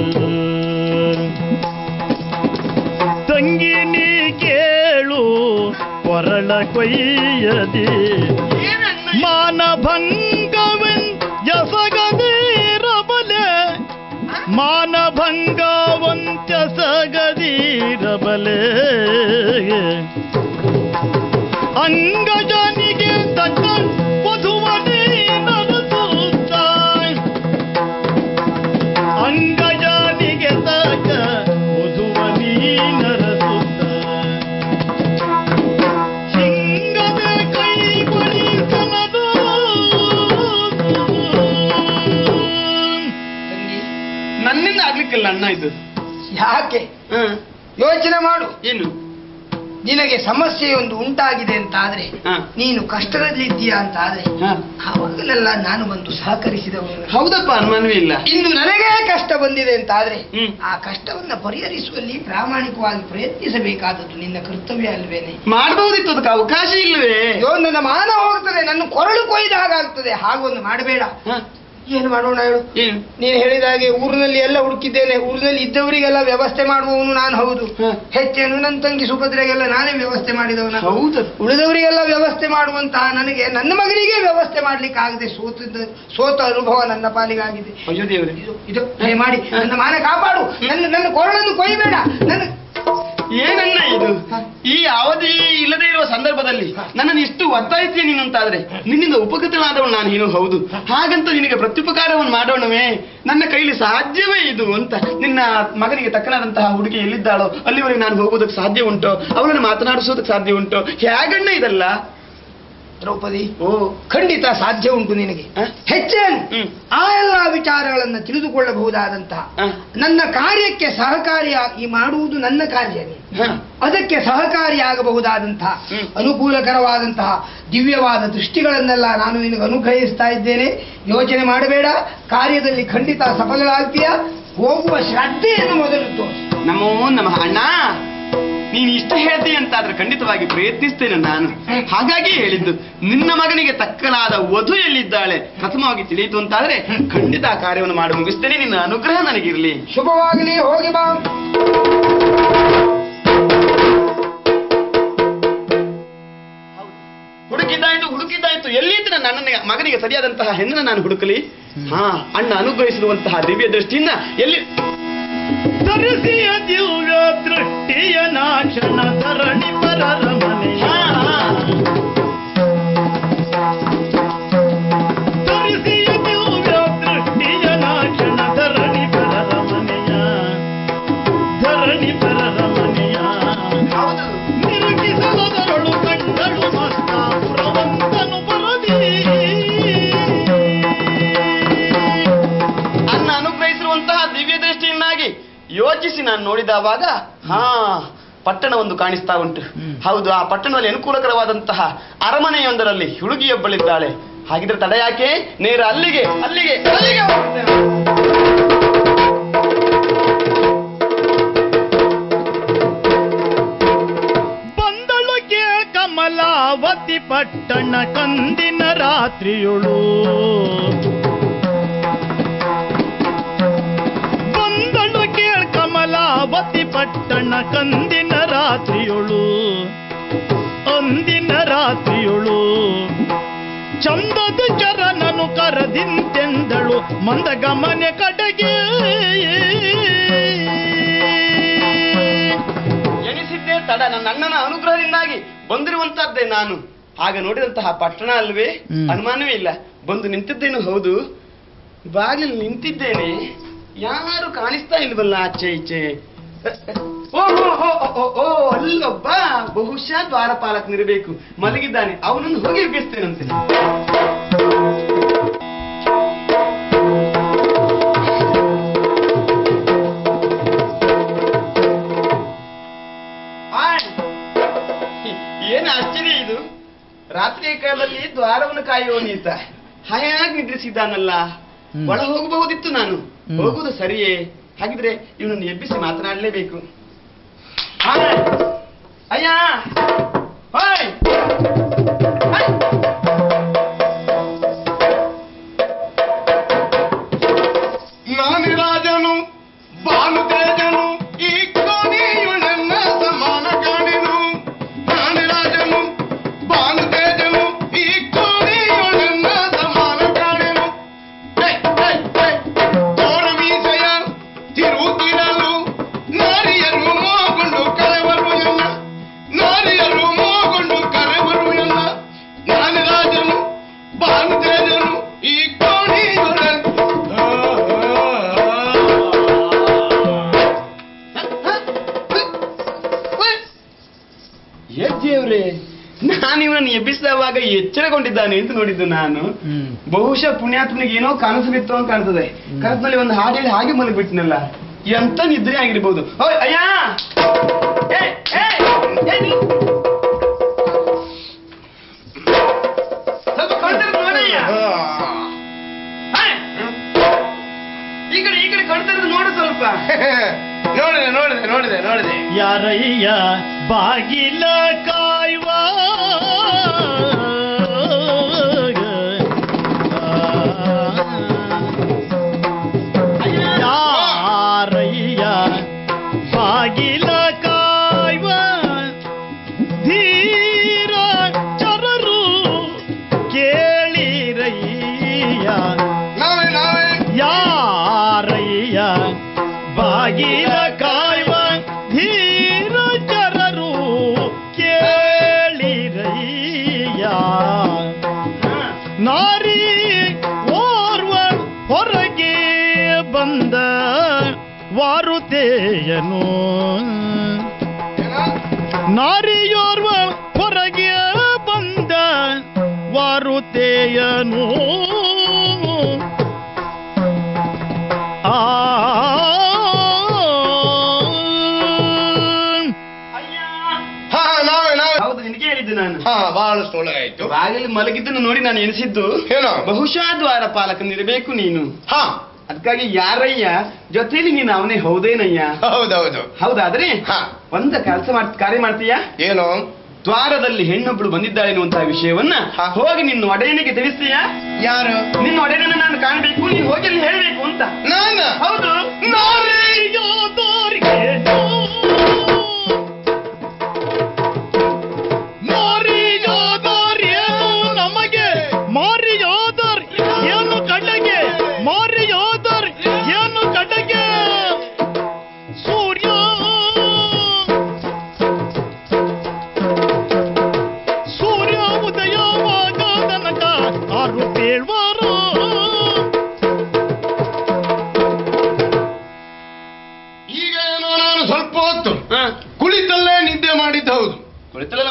ತಂಗಿನಿ ಕೇಳು ಕೊರಳ ಕೊಯ್ಯದಿ ಮಾನಭಂಗವೆನ್ ಎಸಗದಿರಬಲೆ ಮಾನಭಂಗವಂತ್ಯಸಗದಿರಬಲೆ ಅಂಗಜನಿಗೆ ತಕ್ಕ ವಧುವನೇ ನರಸುತ್ತ ಅಂಗಜನಿಗೆ ತಕ್ಕ ವಧುವನಿ ನರಸುತ್ತ ಹಿಂಗದ ಕೈ ಬಳಿಸಲದು ತಂಗಿ ನನ್ನಿಂದ ಆಗ್ಲಿಕ್ಕಿಲ್ಲ ಅಣ್ಣ ಇದು ಯಾಕೆ ಹ. ಯೋಚನೆ ಮಾಡು ಏನು ನಿನಗೆ ಸಮಸ್ಯೆ ಒಂದು ಉಂಟಾಗಿದೆ ಅಂತ ಆದ್ರೆ ಹ. ನೀನು ಕಷ್ಟದಲ್ಲಿದ್ದೀಯಾ ಅಂತ ಆದ್ರೆ ಹ. ಆವಾಗಲೆಲ್ಲ ನಾನು ಬಂದು ಸಹಕರಿಸಿದವನು ಹೌದಪ್ಪ ಅನುಮಾನವೇ ಇಲ್ಲ ಇನ್ನು ನನಗೇ ಕಷ್ಟ ಬಂದಿದೆ ಅಂತ ಆದ್ರೆ ಹ್ಮ್. ಆ ಕಷ್ಟವನ್ನ ಪರಿಹರಿಸುವಲ್ಲಿ ಪ್ರಾಮಾಣಿಕವಾಗಿ ಪ್ರಯತ್ನಿಸಬೇಕಾದದ್ದು ನಿನ್ನ ಕರ್ತವ್ಯ ಅಲ್ವೇನೆ ಮಾಡಬಹುದಿತ್ತು ಅದಕ್ಕೆ ಅವಕಾಶ ಇಲ್ಲವೇ ಅಯ್ಯೋ ನನ್ನ ಮಾನ ಹೋಗ್ತದೆ ನನ್ನ ಕೊರಳು ಕೊಯ್ದ ಹಾಗಾಗ್ತದೆ ಹಾಗೊಂದು ಮಾಡಬೇಡ ಹ. ಏನು ಮಾಡೋಣ ಹೇಳು ಏನು ನೀನು ಹೇಳಿದ ಹಾಗೆ ಊರಿನಲ್ಲಿ ಎಲ್ಲ ಹುಡುಕಿದ್ದೇನೆ ಊರಿನಲ್ಲಿ ಇದ್ದವರಿಗೆಲ್ಲ ವ್ಯವಸ್ಥೆ ಮಾಡುವವನು ನಾನು ಹೌದು ಹ. ಹೆಚ್ಚೇನು ನನ್ನ ತಂಗಿ ಸುಭದ್ರೆಗೆಲ್ಲ ನಾನೇ ವ್ಯವಸ್ಥೆ ಮಾಡಿದವನ ಹೌದು ಉಳಿದವರಿಗೆಲ್ಲ ವ್ಯವಸ್ಥೆ ಮಾಡುವಂತಹ ನನಗೆ ನನ್ನ ಮಗನಿಗೆ ವ್ಯವಸ್ಥೆ ಮಾಡ್ಲಿಕ್ಕೆ ಆಗದೆ ಸೋತಿದ್ದ ಸೋತ ಅನುಭವ ನನ್ನ ಪಾಲಿಗಾಗಿದೆ ಅಯ್ಯೋ ದೇವ್ರೆ ಇದು ಇದು ಮಾಡಿ ನನ್ನ ಮಾನ ಕಾಪಾಡು ನನ್ನ ನನ್ನ ಕೊರಳನ್ನು ಕೊಯ್ಬೇಡ ನನ್ನ ಏನನ್ನ ಇದು ಈ ಅವಧಿ ಇಲ್ಲದೆ ಇರುವ ಸಂದರ್ಭದಲ್ಲಿ ನನ್ನನ್ನು ಇಷ್ಟು ಒತ್ತಾಯಿಸಿ ನೀನು ಅಂತಾದ್ರೆ ನಿನ್ನಿಂದ ಉಪಕೃತನಾದವಳು ನಾನು ಏನು ಹೌದು ಹಾಗಂತ ನಿನಗೆ ಪ್ರತ್ಯುಪಕಾರವನ್ನು ಮಾಡೋಣವೇ ನನ್ನ ಕೈಲಿ ಸಾಧ್ಯವೇ ಇದು ಅಂತ ನಿನ್ನ ಮಗನಿಗೆ ತಕ್ಕನಾದಂತಹ ಹುಡುಗಿ ಎಲ್ಲಿದ್ದಾಳೋ ಅಲ್ಲಿವರೆಗೆ ನಾನು ಹೋಗೋದಕ್ಕೆ ಸಾಧ್ಯ ಉಂಟೋ ಅವಳನ್ನು ಮಾತನಾಡಿಸೋದಕ್ಕೆ ಸಾಧ್ಯ ಉಂಟೋ ಹೇಗಣ್ಣ ಇದಲ್ಲ ದ್ರೌಪದಿ ಓ ಖಂಡಿತ ಸಾಧ್ಯ ಉಂಟು ನಿನಗೆ ಹ? ಹೆಚ್ಚೇನು ಹ್ಮ್. ಆ ಎಲ್ಲ ವಿಚಾರಗಳನ್ನು ತಿಳಿದುಕೊಳ್ಳಬಹುದಾದಂತಹ ಹ. ನನ್ನ ಕಾರ್ಯಕ್ಕೆ ಸಹಕಾರಿಯಾಗಿ ಮಾಡುವುದು ನನ್ನ ಕಾರ್ಯ ಹ. ಅದಕ್ಕೆ ಸಹಕಾರಿಯಾಗಬಹುದಾದಂತಹ ಹ್ಮ್. ಅನುಕೂಲಕರವಾದಂತಹ ದಿವ್ಯವಾದ ದೃಷ್ಟಿಗಳನ್ನೆಲ್ಲ ನಾನು ನಿನಗೆ ಅನುಗ್ರಹಿಸ್ತಾ ಇದ್ದೇನೆ ಯೋಚನೆ ಮಾಡಬೇಡ ಕಾರ್ಯದಲ್ಲಿ ಖಂಡಿತ ಸಫಲರಾಗ್ತೀಯ ಹೋಗುವ ಶ್ರದ್ಧೆಯನ್ನು ಮೊದಲು ತೋರಿಸು ನಮೋ ನಮಃ ಅಣ್ಣ ನೀನು ಇಷ್ಟ ಹೇಳ್ತಿ ಅಂತಾದ್ರೆ ಖಂಡಿತವಾಗಿ ಪ್ರಯತ್ನಿಸ್ತೇನೆ ನಾನು ಹಾಗಾಗಿ ಹೇಳಿದ್ದು ನಿನ್ನ ಮಗನಿಗೆ ತಕ್ಕನಾದ ವಧು ಎಲ್ಲಿದ್ದಾಳೆ ಪ್ರಥಮವಾಗಿ ತಿಳಿಯಿತು ಅಂತಾದ್ರೆ ಖಂಡಿತ ಆ ಕಾರ್ಯವನ್ನು ಮಾಡಿ ಮುಗಿಸ್ತೇನೆ ನಿನ್ನ ಅನುಗ್ರಹ ನನಗಿರ್ಲಿ ಶುಭವಾಗಲಿ ಹೋಗಿ ಬಾ ಹುಡುಕಿದ್ದಾಯ್ತು ಹುಡುಕಿದ್ದಾಯ್ತು ಆಯ್ತು ಎಲ್ಲಿದ್ದು ನನ್ನ ಅಣ್ಣನಿಗೆ ಮಗನಿಗೆ ಸರಿಯಾದಂತಹ ಹೆಣ್ಣನ್ನು ನಾನು ಹುಡುಕಲಿ ಹಾ ಅಣ್ಣ ಅನುಗ್ರಹಿಸಿರುವಂತಹ ದಿವ್ಯ ದೃಷ್ಟಿಯಿಂದ ಎಲ್ಲಿ ತರಿಸಿಯ ದಿವ್ಯ ದೃಷ್ಟಿಯ ನಾಶನ ಧರಣಿ ಪರರ ಮನೆಯ ಹಾ, ಹಾ. ತರಿಸಿಯ ದಿವ್ಯ ದೃಷ್ಟಿಯ ನಾಶನ ಧರಣಿ ಪರರ ಮನೆಯ ಧರಣಿ ಪರರ ಮನೆಯ ಹೌದು ನಿರುಗಿಸಲದರಳು ಕಂಡಳು ಮಸ್ತಾಪುರವಂತನು ಬರದಿ ಅನ್ನ ಅನುಗ್ರಹಿಸಿರುವಂತಹ ದಿವ್ಯ ದೃಷ್ಟಿಯಿಂದಾಗಿ ಯೋಚಿಸಿ ನಾನು ನೋಡಿದವಾಗ ಹಾ ಪಟ್ಟಣ ಒಂದು ಕಾಣಿಸ್ತಾ ಉಂಟು ಹೌದು ಆ ಪಟ್ಟಣದಲ್ಲಿ ಅನುಕೂಲಕರವಾದಂತಹ ಅರಮನೆಯೊಂದರಲ್ಲಿ ಹುಡುಗಿಯೊಬ್ಬಳಿದ್ದಾಳೆ ಹಾಗಿದ್ರೆ ತಡ ಯಾಕೆ ನೇರ ಅಲ್ಲಿಗೆ ಅಲ್ಲಿಗೆ ಅಲ್ಲಿಗೆ ಹೋಗ್ತೇನೆ. ಬಂದಳು ಕೇಳ ಕಮಲಾವತಿ ಪಟ್ಟಣ ಕಂದಿನ ರಾತ್ರಿಯುಳು ಬಂದಳು ಕೇಳ ಕಮಲಾವತಿ ಪಟ್ಟಣ ಕಂದಿನ ರಾತ್ರಿಯುಳು ಅಂದಿನ ರಾತ್ರಿಯುಳು ಚಂದದ ಚರನನು ಕರದಿಂತೆಂದಳು ಮಂದಗಮನೆ ಕಡೆಗೆ ಎಣಿಸಿದ್ದೇ ತಡ ನನ್ನ ಅಣ್ಣನ ಅನುಗ್ರಹದಿಂದಾಗಿ ಬಂದಿರುವಂತಹದ್ದೇ ನಾನು ಆಗ ನೋಡಿದಂತಹ ಪಟ್ಟಣ ಅಲ್ವೇ ಹ್ಮ್. ಅನುಮಾನವೇ ಇಲ್ಲ ಬಂದು ನಿಂತಿದ್ದೇನು ಹೌದು ಬಾಗಿಲು ನಿಂತಿದ್ದೇನೆ ಯಾರು ಕಾಣಿಸ್ತಾ ಇಲ್ವಲ್ಲ ಆಚೆ ಈಚೆ ಓ ಹೋ, ಹೋ, ಓ, ಓ, ಓ ಅಲ್ಲೊಬ್ಬ ಬಹುಶಃ ದ್ವಾರಪಾಲಕನಿರಬೇಕು ಮಲಗಿದ್ದಾನೆ ಅವನನ್ನು ಹೋಗಿ ಎಬ್ಬಿಸ್ತೇನಂತೆ ಆಯ್. ಏನು ಆಶ್ಚರ್ಯ ಇದು ರಾತ್ರಿಯ ಕಾಲದಲ್ಲಿ ದ್ವಾರವನ್ನು ಕಾಯುವವನೀತ ಹಾಯಾಗಿ ನಿದ್ರಿಸಿದ್ದಾನಲ್ಲ ಹ್ಮ್. ಒಳ ಹೋಗಬಹುದಿತ್ತು ನಾನು ಹ್ಮ್. ಹೋಗುವುದು ಸರಿಯೇ ಹಾಗಿದ್ರೆ ಇವನನ್ನು ಎಬ್ಬಿಸಿ ಮಾತನಾಡಲೇಬೇಕು ಆಯ್. ಅಯ್ಯ ಹಾಯ್ ಹಾಯ್. ನಾನು ರಾಜನು ಬಾನು ತೇಜನು ಈ ಕೋಣೆಯು ನನ್ನ ಸಮಾನ ಕಾಣಿನು ನಾನು ರಾಜನು ಬಾನು ತೇಜನು ಈ ಕೋಣೆಯು ನನ್ನ ಸಮಾನ ಕಾಣಿನು ಹೇ, ಹೇ, ಹೇ. ಚೋರ ಮೀಸೆಯ ತಿರುಗಿರಲು ನಾರಿಯರು ಮೋಗೊಂಡು ಕರೆವರು ಎನ್ನ ನಾರಿಯರು ಮೋಗೊಂಡು ಕರೆವರು ಎನ್ನ ನಾನು ರಾಜನು ಬಾನು ತೇಜನು ಈ ಕೋಣೆಯು ಏ ದೇವ್ರೇ ನಾನು ಇವನನ್ನು ಎಬ್ಬಿಸಿದವಾಗ ಎಚ್ಚರಗೊಂಡಿದ್ದಾನೆ ಅಂತ ನೋಡಿದ್ದು ನಾನು ಹ್ಮ್. ಬಹುಶಃ ಪುಣ್ಯಾತ್ಮನಿಗೆ ಏನೋ ಕನಸು ಬಿತ್ತು ಅಂತ ಕಾಣ್ತದೆ ಕನಸಿನಲ್ಲಿ ಒಂದು ಹಾಡು ಹೇಳಿ ಹಾಗೆ ಮಲಗಿಬಿಟ್ನಲ್ಲ ಎಂತ ನಿದ್ರೆ ಆಗಿರ್ಬೋದು ಓಯ್ ಅಯ್ಯ ಏ, ಏ, ಏ, ನೀ- ಸ್ವಲ್ಪ ಕಣ್ತೆರೆದು ನೋಡಯ್ಯ. ಹಾಯ್. ಈ ಕಡೆ ಈ ಕಡೆ ಕಣ್ತೆರೆದು ನೋಡು ಸ್ವಲ್ಪ ನೋಡಿದೆ ನೋಡಿದೆ ನೋಡಿದೆ ನೋಡಿದೆ ಯಾರಯ್ಯ ಬಾಗಿಲ ಕಾಯುವ ಯಾರಯ್ಯ ಬಾಗಿಲ ಕಾಯುವ ಧೀರ ಚರರು ಕೇಳಿರಯ್ಯ ನಾವೇ ನಾವೇ ಯಾರಯ್ಯ ಬಾಗಿಲ ಕಾಯುವ ಧೀರ ಚರರು ಕೇಳಿರಯ್ಯ ನಾರಿ ಓರ್ವ ಹೊರಗೆ ಬಂದ ವಾರುತೆಯನು ನಾರಿಯೋರ್ವ ಹೊರಗೆ ಬಂದ ವಾರುತೆಯನು ಆ ಹಾ ನಾವೇ ನಾವೇ ಹೌದು ನಿನಗೆ ಹೇಳಿದ್ದು ನಾನು ಹಾ ಬಹಳಷ್ಟು ಒಳ್ಳೆಗಾಯ್ತು ಬಾಗಿಲು ಮಲಗಿದ್ದನ್ನು ನೋಡಿ ನಾನು ಎನಿಸಿದ್ದು ಏನು? ಬಹುಶಃ ದ್ವಾರ ಪಾಲಕನಿರಬೇಕು ನೀನು ಹಾ ಅದಕ್ಕಾಗಿ ಯಾರಯ್ಯ ಜೊತೆಲಿ ನೀನು ಅವನೇ ಹೌದೇನಯ್ಯ ಹೌದೌದು ಹೌದಾದ್ರೆ ಹಾ. ಒಂದ ಕೆಲಸ ಮಾಡ್ ಕಾರ್ಯ ಮಾಡ್ತೀಯಾ ಏನು ದ್ವಾರದಲ್ಲಿ ಹೆಣ್ಣೊಬ್ಳು ಬಂದಿದ್ದಾಳೆ ಎನ್ನುವಂತಹ ವಿಷಯವನ್ನ ಹಾ. ಹೋಗಿ ನಿನ್ನ ಒಡೆಯನಿಗೆ ತಿಳಿಸ್ತೀಯಾ ಯಾರು ನಿನ್ನ ಒಡೆಯನನ್ನ ನಾನು ಕಾಣಬೇಕು ನೀನು ಹೋಗಿ ಅಲ್ಲಿ ಹೇಳಬೇಕು ಅಂತ ನಾನ ಹೌದು ನಾರಿಯೋದೋರ್ಗೇನು ನಾರಿಯೋದೋರ್ಗೇನು ನಮಗೆ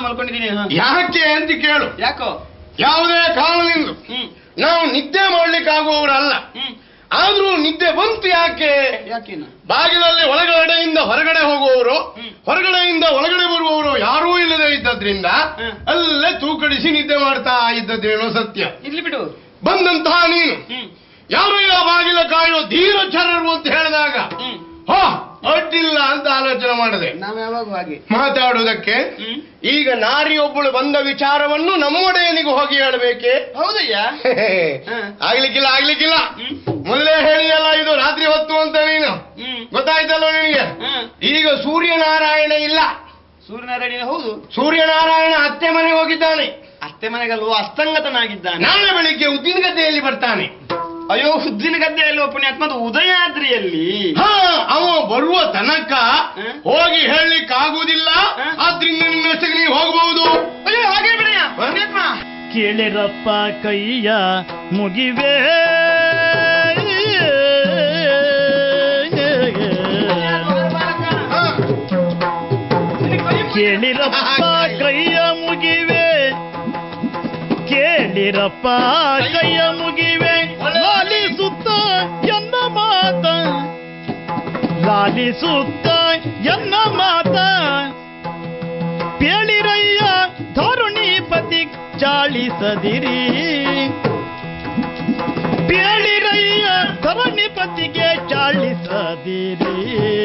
ಮಲ್ಕೊಂಡಿದ್ದೀನಿ ಹ. ಯಾಕೆ ಅಂತ ಕೇಳು ಯಾಕೋ ಯಾವುದೇ ಕಾರಣದಿಂದ ಹ್ಮ್ ನಾವು ನಿದ್ದೆ ಮಾಡ್ಲಿಕ್ಕಾಗುವವರಲ್ಲ ಹ್ಮ್ ಆದ್ರೂ ನಿದ್ದೆ ಬಂತು ಯಾಕೆ ಯಾಕೇನು ಬಾಗಿಲಲ್ಲಿ ಒಳಗಡೆಯಿಂದ ಹೊರಗಡೆ ಹೋಗುವವರು ಹ್ಮ್. ಹೊರಗಡೆಯಿಂದ ಒಳಗಡೆ ಬರುವವರು ಯಾರೂ ಇಲ್ಲದೆ ಇದ್ದದ್ರಿಂದ ಹ್ಮ್. ಅಲ್ಲೇ ತೂಕಡಿಸಿ ನಿದ್ದೆ ಮಾಡ್ತಾ ಇದ್ದದ್ದೇನೋ ಸತ್ಯ ಇರ್ಲಿ ಬಿಡು ಬಂದಂತಹ ನೀನು ಹ್ಮ್ ಯಾರು ಯಾವ ಬಾಗಿಲ ಕಾಯುವ ಧೀರಚರರು ಅಂತ ಹೇಳಿದಾಗ ಹ್ಮ್ ಹೋ ಅಡ್ಡಿಲ್ಲ ಅಂತ ಆಲೋಚನೆ ಮಾಡಿದೆ ನಾವ್ ಯಾವಾಗ ಹಾಗೆ ಮಾತಾಡುವುದಕ್ಕೆ ಹ್ಮ್ ಈಗ ನಾರಿಯೊಬ್ಬಳು ಬಂದ ವಿಚಾರವನ್ನು ನಮ್ಮೊಡೆಯನಿಗೆ ಹೋಗಿ ಹೇಳಬೇಕೆ ಹೌದಯ್ಯ ಹ. ಆಗ್ಲಿಕ್ಕಿಲ್ಲ ಆಗ್ಲಿಕ್ಕಿಲ್ಲ ಹ್ಮ್ ಮೊದಲೇ ಹೇಳಿಯಲ್ಲ ಇದು ರಾತ್ರಿ ಹೊತ್ತು ಅಂತ ನೀನು ಹ್ಮ್ ಗೊತ್ತಾಯ್ತಲ್ವ ನಿನಗೆ ಹ್ಮ್ ಈಗ ಸೂರ್ಯನಾರಾಯಣ ಇಲ್ಲ ಸೂರ್ಯನಾರಾಯಣ ಹೌದು ಸೂರ್ಯನಾರಾಯಣ ಅತ್ತೆ ಮನೆಗೆ ಹೋಗಿದ್ದಾನೆ ಅತ್ತೆ ಮನೆಗಲ್ವೋ ಅಸ್ತಂಗತನಾಗಿದ್ದಾನೆ ನಾಳೆ ಬೆಳಿಗ್ಗೆ ಉದ್ದಿನ ಗದ್ದೆಯಲ್ಲಿ ಬರ್ತಾನೆ ಅಯ್ಯೋ ಉದ್ದಿನ ಗದ್ದೆಯಲ್ಲಿ ಪುಣ್ಯಾತ್ಮ ಅದು ಉದಯಾದ್ರಿಯಲ್ಲಿ ಹಾ ಅವ ಬರುವ ತನಕ ಹ? ಹೋಗಿ ಹೇಳಲಿಕ್ಕಾಗುವುದಿಲ್ಲ ಹ? ಆದ್ರಿಂದ ನಿನ್ನಷ್ಟಕ್ಕೆ ನೀವು ಹೋಗಬಹುದು ಅಯ್ಯೋ ಹಾಗೆ ಬಿಡಯ್ಯ ಪುಣ್ಯಾತ್ಮ ಕೇಳಿರಪ್ಪ ಕೈಯ ಮುಗಿವೆ ಕೇಳಿರಪ್ಪ ಕೈಯ ಮುಗಿವೆ ಕೇಳಿರಪ್ಪ ಕೈಯ ಮುಗಿವೆ ಲಾಲಿಸುತ್ತ ಎನ್ನ ಮಾತ ಲಾಲಿಸುತ್ತ ಎನ್ನ ಮಾತ ಪೇಳಿರಯ್ಯ ಧರುಣಿಪತಿ ಚಾಳಿಸದಿರಿ ಪೇಳಿರಯ್ಯ ಧರುಣಿಪತಿಗೆ ಚಾಳಿಸದಿರಿ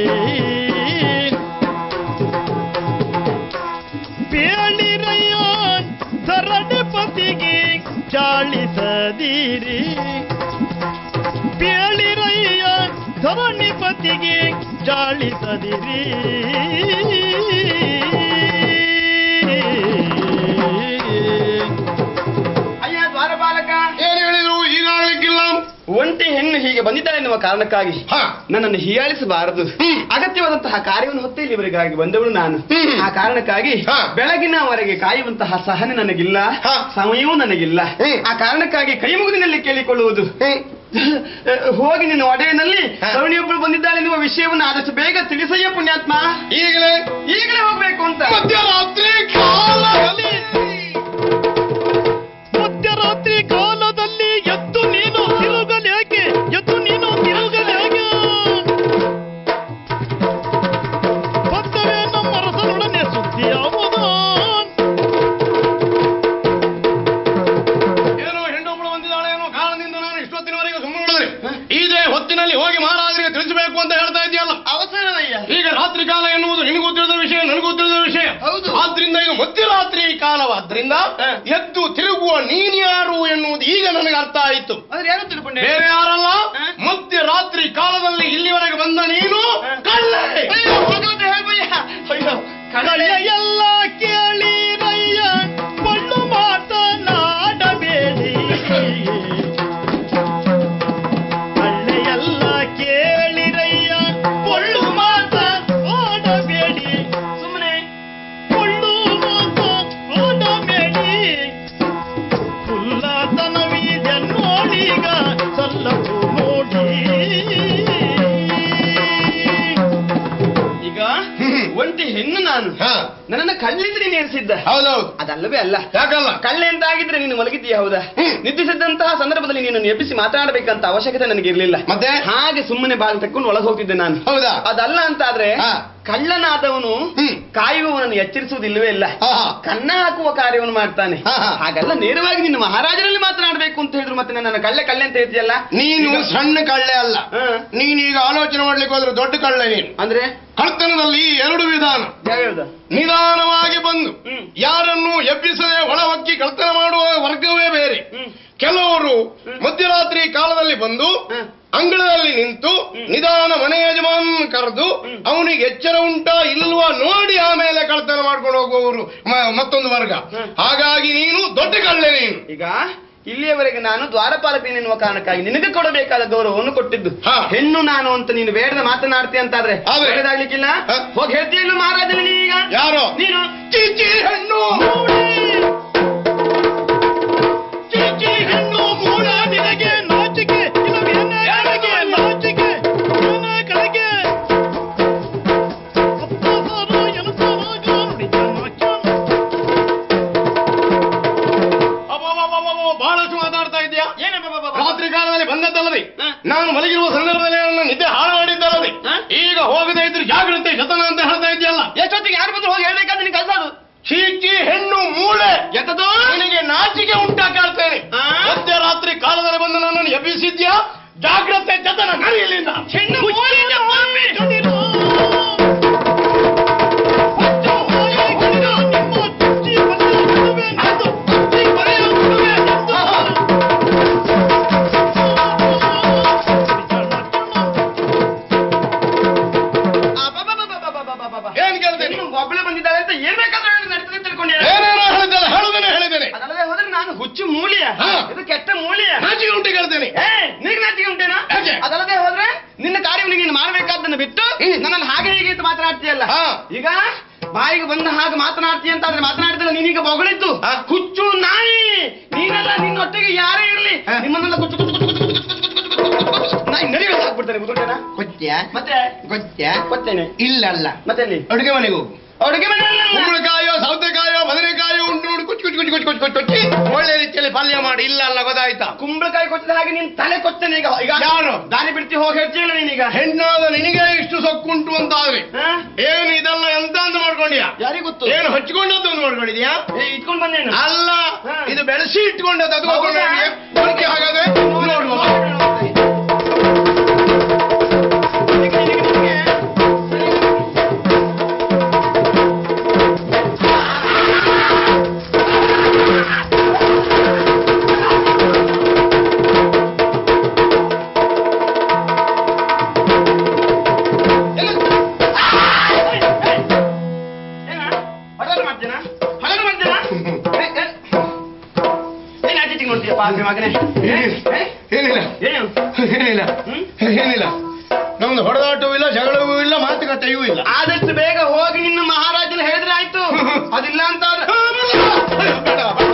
ಪೇಳಿರಯ್ಯ ಧರಣಿಪತಿಗೆ ಚಾಳಿಸದಿರಿ ಪೇಳಿರಯ್ಯ ಧರಣಿಪತಿಗೆ ಚಾಳಿಸದಿರಿ ಅಯ್ಯ ದ್ವಾರಪಾಲಕ ಏನ್ ಹೇಳಿದ್ರು ಈಗಾಗಲಿಕ್ಕಿಲ್ಲ ಒಂಟಿ ಹೆಣ್ಣು ಹೀಗೆ ಬಂದಿದ್ದಾಳೆ ಎನ್ನುವ ಕಾರಣಕ್ಕಾಗಿ ಹ. ನನ್ನನ್ನು ಹೀಯಾಳಿಸಬಾರದು ಹ್ಮ್. ಅಗತ್ಯವಾದಂತಹ ಕಾರ್ಯವನ್ನು ಹೊತ್ತೆ ಇಲ್ಲಿವರೆಗಾಗಿ ಬಂದವಳು ನಾನು ಹ್ಮ್. ಆ ಕಾರಣಕ್ಕಾಗಿ ಹ. ಬೆಳಗಿನವರೆಗೆ ಕಾಯುವಂತಹ ಸಹನೆ ನನಗಿಲ್ಲ ಹ. ಸಮಯವೂ ನನಗಿಲ್ಲ ಹ್ಮ್. ಆ ಕಾರಣಕ್ಕಾಗಿ ಕೈ ಮುಗಿದಿನಲ್ಲಿ ಕೇಳಿಕೊಳ್ಳುವುದು ಹೋಗಿ ನಿನ್ನ ಒಡೆಯನಲ್ಲಿ ಹ. ಸವಣಿಯೊಬ್ಬಳು ಬಂದಿದ್ದಾಳೆ ಎನ್ನುವ ವಿಷಯವನ್ನು ಆದಷ್ಟು ಬೇಗ ತಿಳಿಸಯ್ಯ ಪುಣ್ಯಾತ್ಮ ಈಗಲೇ ಈಗಲೇ ಹೋಗ್ಬೇಕು ಅಂತ ಮಧ್ಯರಾತ್ರಿ ಕಾಲದಲ್ಲಿ ಮಧ್ಯರಾತ್ರಿ ಕಾಲದಲ್ಲಿ ಎದ್ದು ನೀನು ತಿರುಗಲೇಕೆ ಎದ್ದು ನೀನು ತಿರುಗಲೇಕೆ ಬಂದರೆ ನಮ್ಮ ರಸನೊಡನೆ ಸುದ್ದಿಯಾವುದು ಏನೋ ಹೆಣ್ಣೊಬ್ಬಳು ಬಂದಿದ್ದಾಳೆ ಏನೋ ಕಾರಣದಿಂದ ನಾನು ಇಷ್ಟೊತ್ತಿನವರೆಗೆ ಸುಮ್ಮನೆ ಉಳಿದ್ರೆ ಇದೇ ಹೊತ್ತಿನಲ್ಲಿ ಹೋಗಿ ಮಹಾರಾಜರಿಗೆ ತಿಳಿಸಬೇಕು ಅಂತ ಹೇಳ್ತಾ ಇದೆಯಲ್ಲ ಅವಸರವಯ್ಯ ಈಗ ರಾತ್ರಿ ಕಾಲ ಎನ್ನುವುದು ನಿನಗೂ ತಿಳಿದ ವಿಷಯ ನನಗೂ ತಿಳಿದ ವಿಷಯ ಹೌದು. ಆದ್ರಿಂದ ಇದು ಮಧ್ಯರಾತ್ರಿ ಕಾಲವಾದ್ರಿಂದ ಹ. ಎದ್ದು ತಿರುಗುವ ನೀನ್ಯಾರು ಎನ್ನುವುದು ಈಗ ನನಗೆ ಅರ್ಥ ಆಯಿತು ಆದ್ರೆ ಯಾರು ತಿಳ್ಕೊಂಡೆ ಬೇರೆ ಯಾರಲ್ಲ ಹ. ಮಧ್ಯರಾತ್ರಿ ಕಾಲದಲ್ಲಿ ಇಲ್ಲಿವರೆಗೆ ಬಂದ ನೀನು ಕಳ್ಳೆ ಅಯ್ಯೋ ಹೋಗುವಂತ ಹೇಳ್ಬಯ್ಯ ಅಯ್ಯೋ ಕಳ್ಳ ಎಲ್ಲ ಕೇಳಿರಯ್ಯ ಕೊಳ್ಳು ಮಾತನಾಡಬೇಡಿ ಹಳ್ಳೆಯೆಲ್ಲ ಕೇಳಿರಯ್ಯ ಕೊಳ್ಳು ಮಾತನಾಡಬೇಡಿ ಸುಮ್ಮನೆ ಕೊಳ್ಳು ಮಾತನಾಡಬೇಡಿ ಕುಲ್ಲತನವಿದೆ ನೋಡೀಗ ಸಲ್ಲವು ನೋಡಿ ಈಗ ಒಂಟಿ ಹೆಣ್ಣು ನಾನು ಹ. ನನ್ನನ್ನ ಕಳ್ಳಿದ್ರೆ ನೀನು ಎನಿಸಿದ್ದ ಹೌದೌದು ಅದಲ್ಲವೇ ಅಲ್ಲ ಯಾಕಲ್ಲ ಕಳ್ಳೆ ಅಂತ ಆಗಿದ್ರೆ ನೀನು ಮಲಗಿದ್ದೀಯ ಹೌದಾ ಹ್ಮ್. ನಿದ್ರಿಸಿದ್ದಂತಹ ಸಂದರ್ಭದಲ್ಲಿ ನೀನು ಎಬ್ಬಿಸಿ ಮಾತನಾಡಬೇಕಂತ ಅವಶ್ಯಕತೆ ನನಗೆ ಇರಲಿಲ್ಲ ಮತ್ತೆ? ಹಾಗೆ ಸುಮ್ಮನೆ ಬಾಗಿಲು ತಕ್ಕೊಂಡು ಒಳಗೆ ಹೋಗ್ತಿದ್ದೆ ನಾನು ಹೌದಾ ಅದಲ್ಲ ಅಂತಾದ್ರೆ ಹಾ. ಕಳ್ಳನಾದವನು ಹ್ಮ್. ಕಾಯುವವನನ್ನು ಎಚ್ಚರಿಸುವುದಿಲ್ಲವೇ ಇಲ್ಲ ಹಾ, ಹಾ. ಕನ್ನ ಹಾಕುವ ಕಾರ್ಯವನ್ನು ಮಾಡ್ತಾನೆ ಹಾ, ಹಾ. ಹಾಗಲ್ಲ ನೇರವಾಗಿ ನಿನ್ನ ಮಹಾರಾಜರಲ್ಲಿ ಮಾತನಾಡಬೇಕು ಅಂತ ಹೇಳಿದ್ರು ಮತ್ತೆ ನನ್ನ ಕಳ್ಳೆ ಕಳ್ಳೆ ಅಂತ ಹೇಳ್ತೀಯಲ್ಲ ನೀನು ಈಗ- ಸಣ್ಣ ಕಳ್ಳೆ ಅಲ್ಲ ಹಾ. ನೀನೀಗ ಆಲೋಚನೆ ಮಾಡ್ಲಿಕ್ಕೆ ಹೋದ್ರೆ ದೊಡ್ಡ ಕಳ್ಳೆ ನೀನು ಅಂದ್ರೆ ಕಳ್ತನದಲ್ಲಿ ಎರಡು ವಿಧಾನ ಯಾವ್ಯಾವ್ದು ನಿಧಾನವಾಗಿ ಬಂದು ಹ್ಮ್. ಯಾರನ್ನು ಎಬ್ಬಿಸದೆ ಒಳ ಹೊಕ್ಕಿ ಕಳ್ತನ ಮಾಡುವ ವರ್ಗವೇ ಬೇರೆ ಹ್ಮ್. ಕೆಲವರು ಮಧ್ಯರಾತ್ರಿ ಕಾಲದಲ್ಲಿ ಬಂದು ಹ್ಮ್. ಅಂಗಳದಲ್ಲಿ ನಿಂತು ನಿಧಾನ ಮನೆ ಯಜಮಾನ್ ಕರೆದು ಅವನಿಗೆ ಎಚ್ಚರ ಉಂಟಾ ಇಲ್ವಾ ನೋಡಿ ಆಮೇಲೆ ಕಳ್ತನ ಮಾಡ್ಕೊಂಡು ಹೋಗುವವರು ಮ- ಮತ್ತೊಂದು ವರ್ಗ ಹ್ಮ್. ಹಾಗಾಗಿ ನೀನು ದೊಡ್ಡ ಕಳ್ಳೆ ನೀನು ಈಗ ಇಲ್ಲಿಯವರೆಗೆ ನಾನು ದ್ವಾರಪಾಲಕನೇ ಎನ್ನುವ ಕಾರಣಕ್ಕಾಗಿ ನಿನಗೆ ಕೊಡಬೇಕಾದ ಗೌರವವನ್ನು ಕೊಟ್ಟಿದ್ದು ಹಾ. ಹೆಣ್ಣು ನಾನು ಅಂತ ನೀನು ಬೇಡದ ಮಾತನಾಡ್ತೀಯ ಅಂತಾದ್ರೆ ಆದ್ರೆ? ಒಳ್ಳೆದಾಗ್ಲಿಕ್ಕಿಲ್ಲ ಹಾ. ಹೋಗಿ ಹೇಳ್ತೀಯಲ್ಲ ಮಹಾರಾಜನಿಗೆ ಈಗ ಯಾರು ನೀನು ಚೀಚಿ ಹೆಣ್ಣು ಚೀಚಿ ಹೆಣ್ಣು ಮೂಡ ನಿನಗೆ ನಾಚಿಕೆ ಇಲ್ಲವೇನೆ ಕೆಳಗೆ ನಾಚಿಕೆ ಏನೇ ಕೆಳಗೆ ಅಪ್ಪಸಾರು ಎನಸಾರಾಗ ನುಡಿದ ನಾಚ್ಯ ಬಹಳಷ್ಟು ಮಾತಾಡ್ತಾ ಇದೆಯಾ ಏನಪ್ಪ ಬಾಬಾ ಬಾಬಾ? ರಾತ್ರಿ ಕಾಲದಲ್ಲಿ ಬಂದದ್ದಲ್ಲದೆ ಹ? ನಾನು ಮಲಗಿರುವ ಸಂದರ್ಭದಲ್ಲಿ ನನ್ನ ನಿದ್ದೆ ಹಾಳು ಮಾಡಿದ್ದಲ್ಲದೆ ಹ? ಈಗ ಹೋಗದೆ ಇದ್ರೆ ಜಾಗ್ರತೆ ಜತನ ಅಂತ ಹೇಳ್ತಾ ಇದೆಯಲ್ಲ ಎಷ್ಟೊತ್ತಿಗೆ ಯಾರು ಬಂದ್ರು ಹೋಗಿ ಹೇಳ್ಬೇಕಾದ್ರೆ ನಿನಗೆ ಕಲ್ಸೋದು ಚೀಚಿ ಹೆಣ್ಣು ಮೂಳೆ ಎಂತದು ನಿನಗೆ ನಾಚಿಕೆ ಉಂಟಾ ಕೇಳ್ತೇನೆ ಆ? ಮಧ್ಯರಾತ್ರಿ ಕಾಲದಲ್ಲಿ ಬಂದು ನನ್ನನ್ನು ಎಬ್ಬಿಸಿದ್ಯಾ ಜಾಗ್ರತೆ ಜತನ ನಡಿ ಇಲ್ಲಿಂದ ಹೆಣ್ಣು ಮೂಳೆಯ ಪಾಪಿ. ಆ, ಬಾ, ಬಾ, ಬಾ, ಬಾ, ಬಾ, ಬಾ, ಬಾ, ಬಾ, ಬಾ. ಏನ್ ಕೇಳ್ತೇನೆ ಹೆಣ್ಣು ಒಬ್ಬಳೆ ಬಂದಿದ್ದಾಳೆ ಅಂತ ಏನ್ ಬೇಕಾದ್ರೂ ಹೇಳಿ ನಡೀತದೆ ಅಂತ ತಿಳ್ಕೊಂಡಿದ್ದಾರೆ ಏನೇನೋ ಹೇಳಿದ್ದಲ್ಲ ಹೇಳುದೇನೆ ಹೇಳಿದ್ದೇನೆ ಅದಲ್ಲದೆ ಹೋದ್ರೆ ನಾನು ಹುಚ್ಚು ಮೂಲಿಯ ಹಾ. ಇದು ಕೆಟ್ಟ ಮೂಲಿಯ ನಾಚಿಕೆ ಉಂಟು ಕೇಳ್ತೇನೆ ಏ ನಿನಗೆ ನಾಚಿಕೆ ಉಂಟೇನಾ ಯಾಕೆ? ಅದಲ್ಲದೆ ಹೋದ್ರೆ ನಿನ್ನ ಕಾರ್ಯವನ್ನು ನೀನು ಮಾಡಬೇಕಾದ್ದನ್ನು ಬಿಟ್ಟು ನನ್ನನ್ನು ಹಾಗೆ ಹೀಗೆ ಅಂತ ಮಾತನಾಡ್ತೀಯಲ್ಲ ಹಾ. ಈಗ ಬಾಯಿಗೆ ಬಂದ ಹಾಗೆ ಮಾತನಾಡ್ತೀಯ ಅಂತ ಆದ್ರೆ ಮಾತನಾಡಿದ್ರೆ ನೀನೀಗ ಬೊಗಳಿದ್ದು ಹಾ. ಹುಚ್ಚು ನಾಯಿ ನೀನೆಲ್ಲ ನಿನ್ನೊಟ್ಟಿಗೆ ಯಾರೇ ಇರಲಿ ಹಾ. ನಿಮ್ಮನ್ನೆಲ್ಲ ಕುಚ್ಚು ಕುಚ್ಚು ಕುಚ್ಚು ಕುಚ್ಚು ಕುಚ್ಚು ಕುಚ್ಚು ಕುಚ್ಚು ಕುಚ್ಚು ಕುಚ್ಚು ಕುಚ್ಚು ಕುಚ್ಚು ನಾಯಿ ನಡಿವೆ ಹಾಕ್ಬಿಡ್ತಾನೆ ಮುದುಟೇನ ಗೊತ್ತ್ಯಾ ಮತ್ತೆ ಗೊತ್ತ್ಯಾ ಗೊತ್ತೇನೆ ಇಲ್ಲಲ್ಲ ಮತ್ತೆ ಅಲ್ಲಿ ಅಡುಗೆ ಮನೆಗೆ ಹೋಗು ಅಡುಗೆ ಮನೆಯಲ್ಲ ಕುಂಬಳಕಾಯೋ ಸೌತೆಕಾಯೋ ಬದನೆಕಾಯೋ ಉಂಟು ನೋಡಿ ಕುಚ್ಚು ಕುಚ್ಚು ಕುಚ್ಚು ಕುಚ್ಚು ಕುಚ್ಚು ಕುಚ್ಚಿ ಒಳ್ಳೆ ರೀತಿಯಲ್ಲಿ ಪಲ್ಯ ಮಾಡಿ ಇಲ್ಲ ಅಲ್ಲ ಗೊತ್ತಾಯ್ತಾ ಕುಂಬಳಕಾಯಿ ಕೊಚ್ಚಿದ ಹಾಗೆ ನೀನ್ ತಲೆ ಕೊಚ್ಚನೆ ಈಗ ಈಗ ಯಾರು? ದಾರಿ ಬಿಡ್ತಿ ಹೋಗಿ ಹೇಳ್ತೀಯಲ್ಲ ನೀನೀಗ ಹೆಣ್ಣಾದ ನಿನಗೆ ಇಷ್ಟು ಸೊಕ್ಕುಂಟು ಅಂತ ಆದ್ರೆ ಹಾ? ಏನು ಇದೆಲ್ಲ ಎಂತ ಅಂತ ಮಾಡ್ಕೊಂಡ್ಯಾ ಯಾರಿಗ್ ಗೊತ್ತು ಏನು ಹಚ್ಕೊಂಡದ್ದು ಅಂತ ಮಾಡ್ಕೊಂಡಿದ್ಯಾ ಏ, ಇಟ್ಕೊಂಡ್ ಬಂದೇನು ಅಲ್ಲ ಹಾ. ಇದು ಬೆಳೆಸಿ ಇಟ್ಕೊಂಡದ್ದು ಅದು ಹೌದಾ? ನೋಡ್ಕೆ ಹಾಗಾದ್ರೆ ನೋಡುವ ಏನಿಲ್ಲ ಏನಿಲ್ಲ ಏನಿಲ್ಲ ನಮ್ದು ಹೊಡೆದಾಟವೂ ಇಲ್ಲ ಜಗಳವೂ ಇಲ್ಲ ಮಾತುಕತೆಯೂ ಇಲ್ಲ ಆದಷ್ಟು ಬೇಗ ಹೋಗಿ ನಿನ್ನ ಮಹಾರಾಜನ ಹೇಳಿದ್ರೆ ಆಯ್ತು ಅದಿಲ್ಲ ಅಂತ ಆದ್ರೆ ಅಯ್ಯೋ, ಬೇಡ, ಬೇಡ.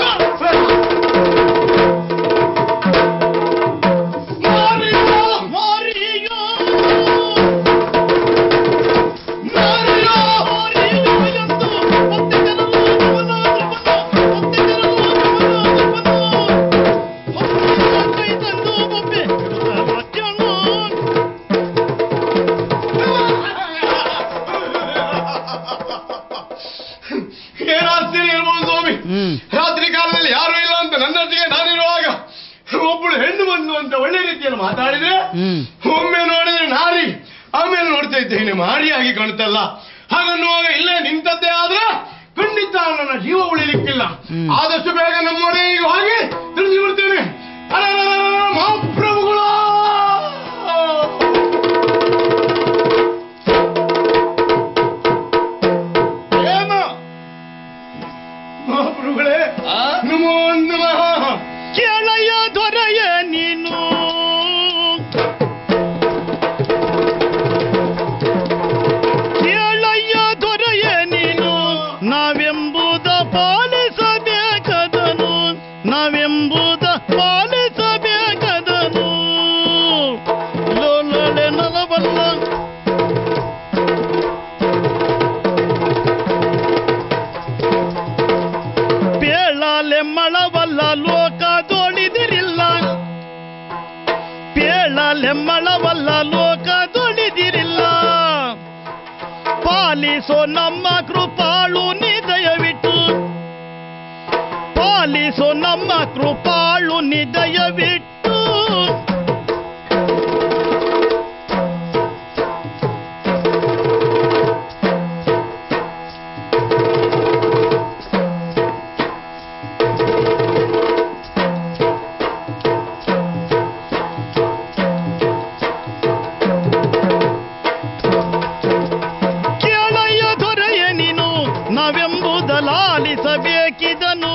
ಏನಾಗ್ತೀನಿ ಇರ್ಬೋದು ಸ್ವಾಮಿ ರಾತ್ರಿ ಕಾಲದಲ್ಲಿ ಯಾರು ಇಲ್ಲ ಅಂತ ನನ್ನೊಟ್ಟಿಗೆ ನಾನಿರುವಾಗ ಒಬ್ಬಳು ಹೆಣ್ಣು ಬಂದು ಅಂತ ಒಳ್ಳೆ ರೀತಿಯಲ್ಲಿ ಮಾತಾಡಿದ್ರೆ ಒಮ್ಮೆ ನೋಡಿದ್ರೆ ನಾರಿ ಆಮೇಲೆ ನೋಡ್ತಾ ಇದ್ದೇನೆ ಮಾರಿಯಾಗಿ ಕಾಣುತ್ತಲ್ಲ ಹಾಗನ್ನುವಾಗ ಇಲ್ಲೇ ನಿಂತದ್ದೇ ಆದ್ರೆ ಖಂಡಿತ ನನ್ನ ಜೀವ ಉಳಿಲಿಕ್ಕಿಲ್ಲ ಆದಷ್ಟು ಬೇಗ ನಮ್ಮೊಡೆಗೆ ಹೋಗಿ ತಿಳಿಸಿ ಬಿಡ್ತೇನೆ ಅರರರರರ, ಮಹಾಪ್ರಭುಗಳ ಏನು ಮಹಾಪ್ರಭುಗಳೇ ನಮೋ ನಮಃ ಕೆಳೆಯ ದೊರೆಯ ನೀನು ಕೇಳಯ್ಯ ದೊರೆಯ ನೀನು ನಾವೆಂಬುದ ಪಾಲಿಸಬೇಕದನು ನಾವೆಂಬುದ ಪಾಲಿಸಬೇಕದನು ಲೋಲಳೆ ನಲವಲ್ಲ ಪೇಳಾಲೆ ಮಳವಲ್ಲ ಲೋಕದೊಳಿದಿರಿಲ್ಲ ಪೇಳಾಲೆ ಮಳವಲ್ಲ ಲೋಕದೊಳಿದಿರಿಲ್ಲ ಪಾಲಿಸೋ ನಮ್ಮ ಕೃಪಾಳು ನೀ ದಯವಿಟ್ಟು ಪಾಲಿಸೋ ನಮ್ಮ ಕೃಪಾಳು ನೀ ದಯವಿಟ್ಟು ಕೇಳಯ್ಯ ದೊರೆಯ ನೀನು ನಾವೆಂಬುದ ಲಾಲಿಸಬೇಕಿದನು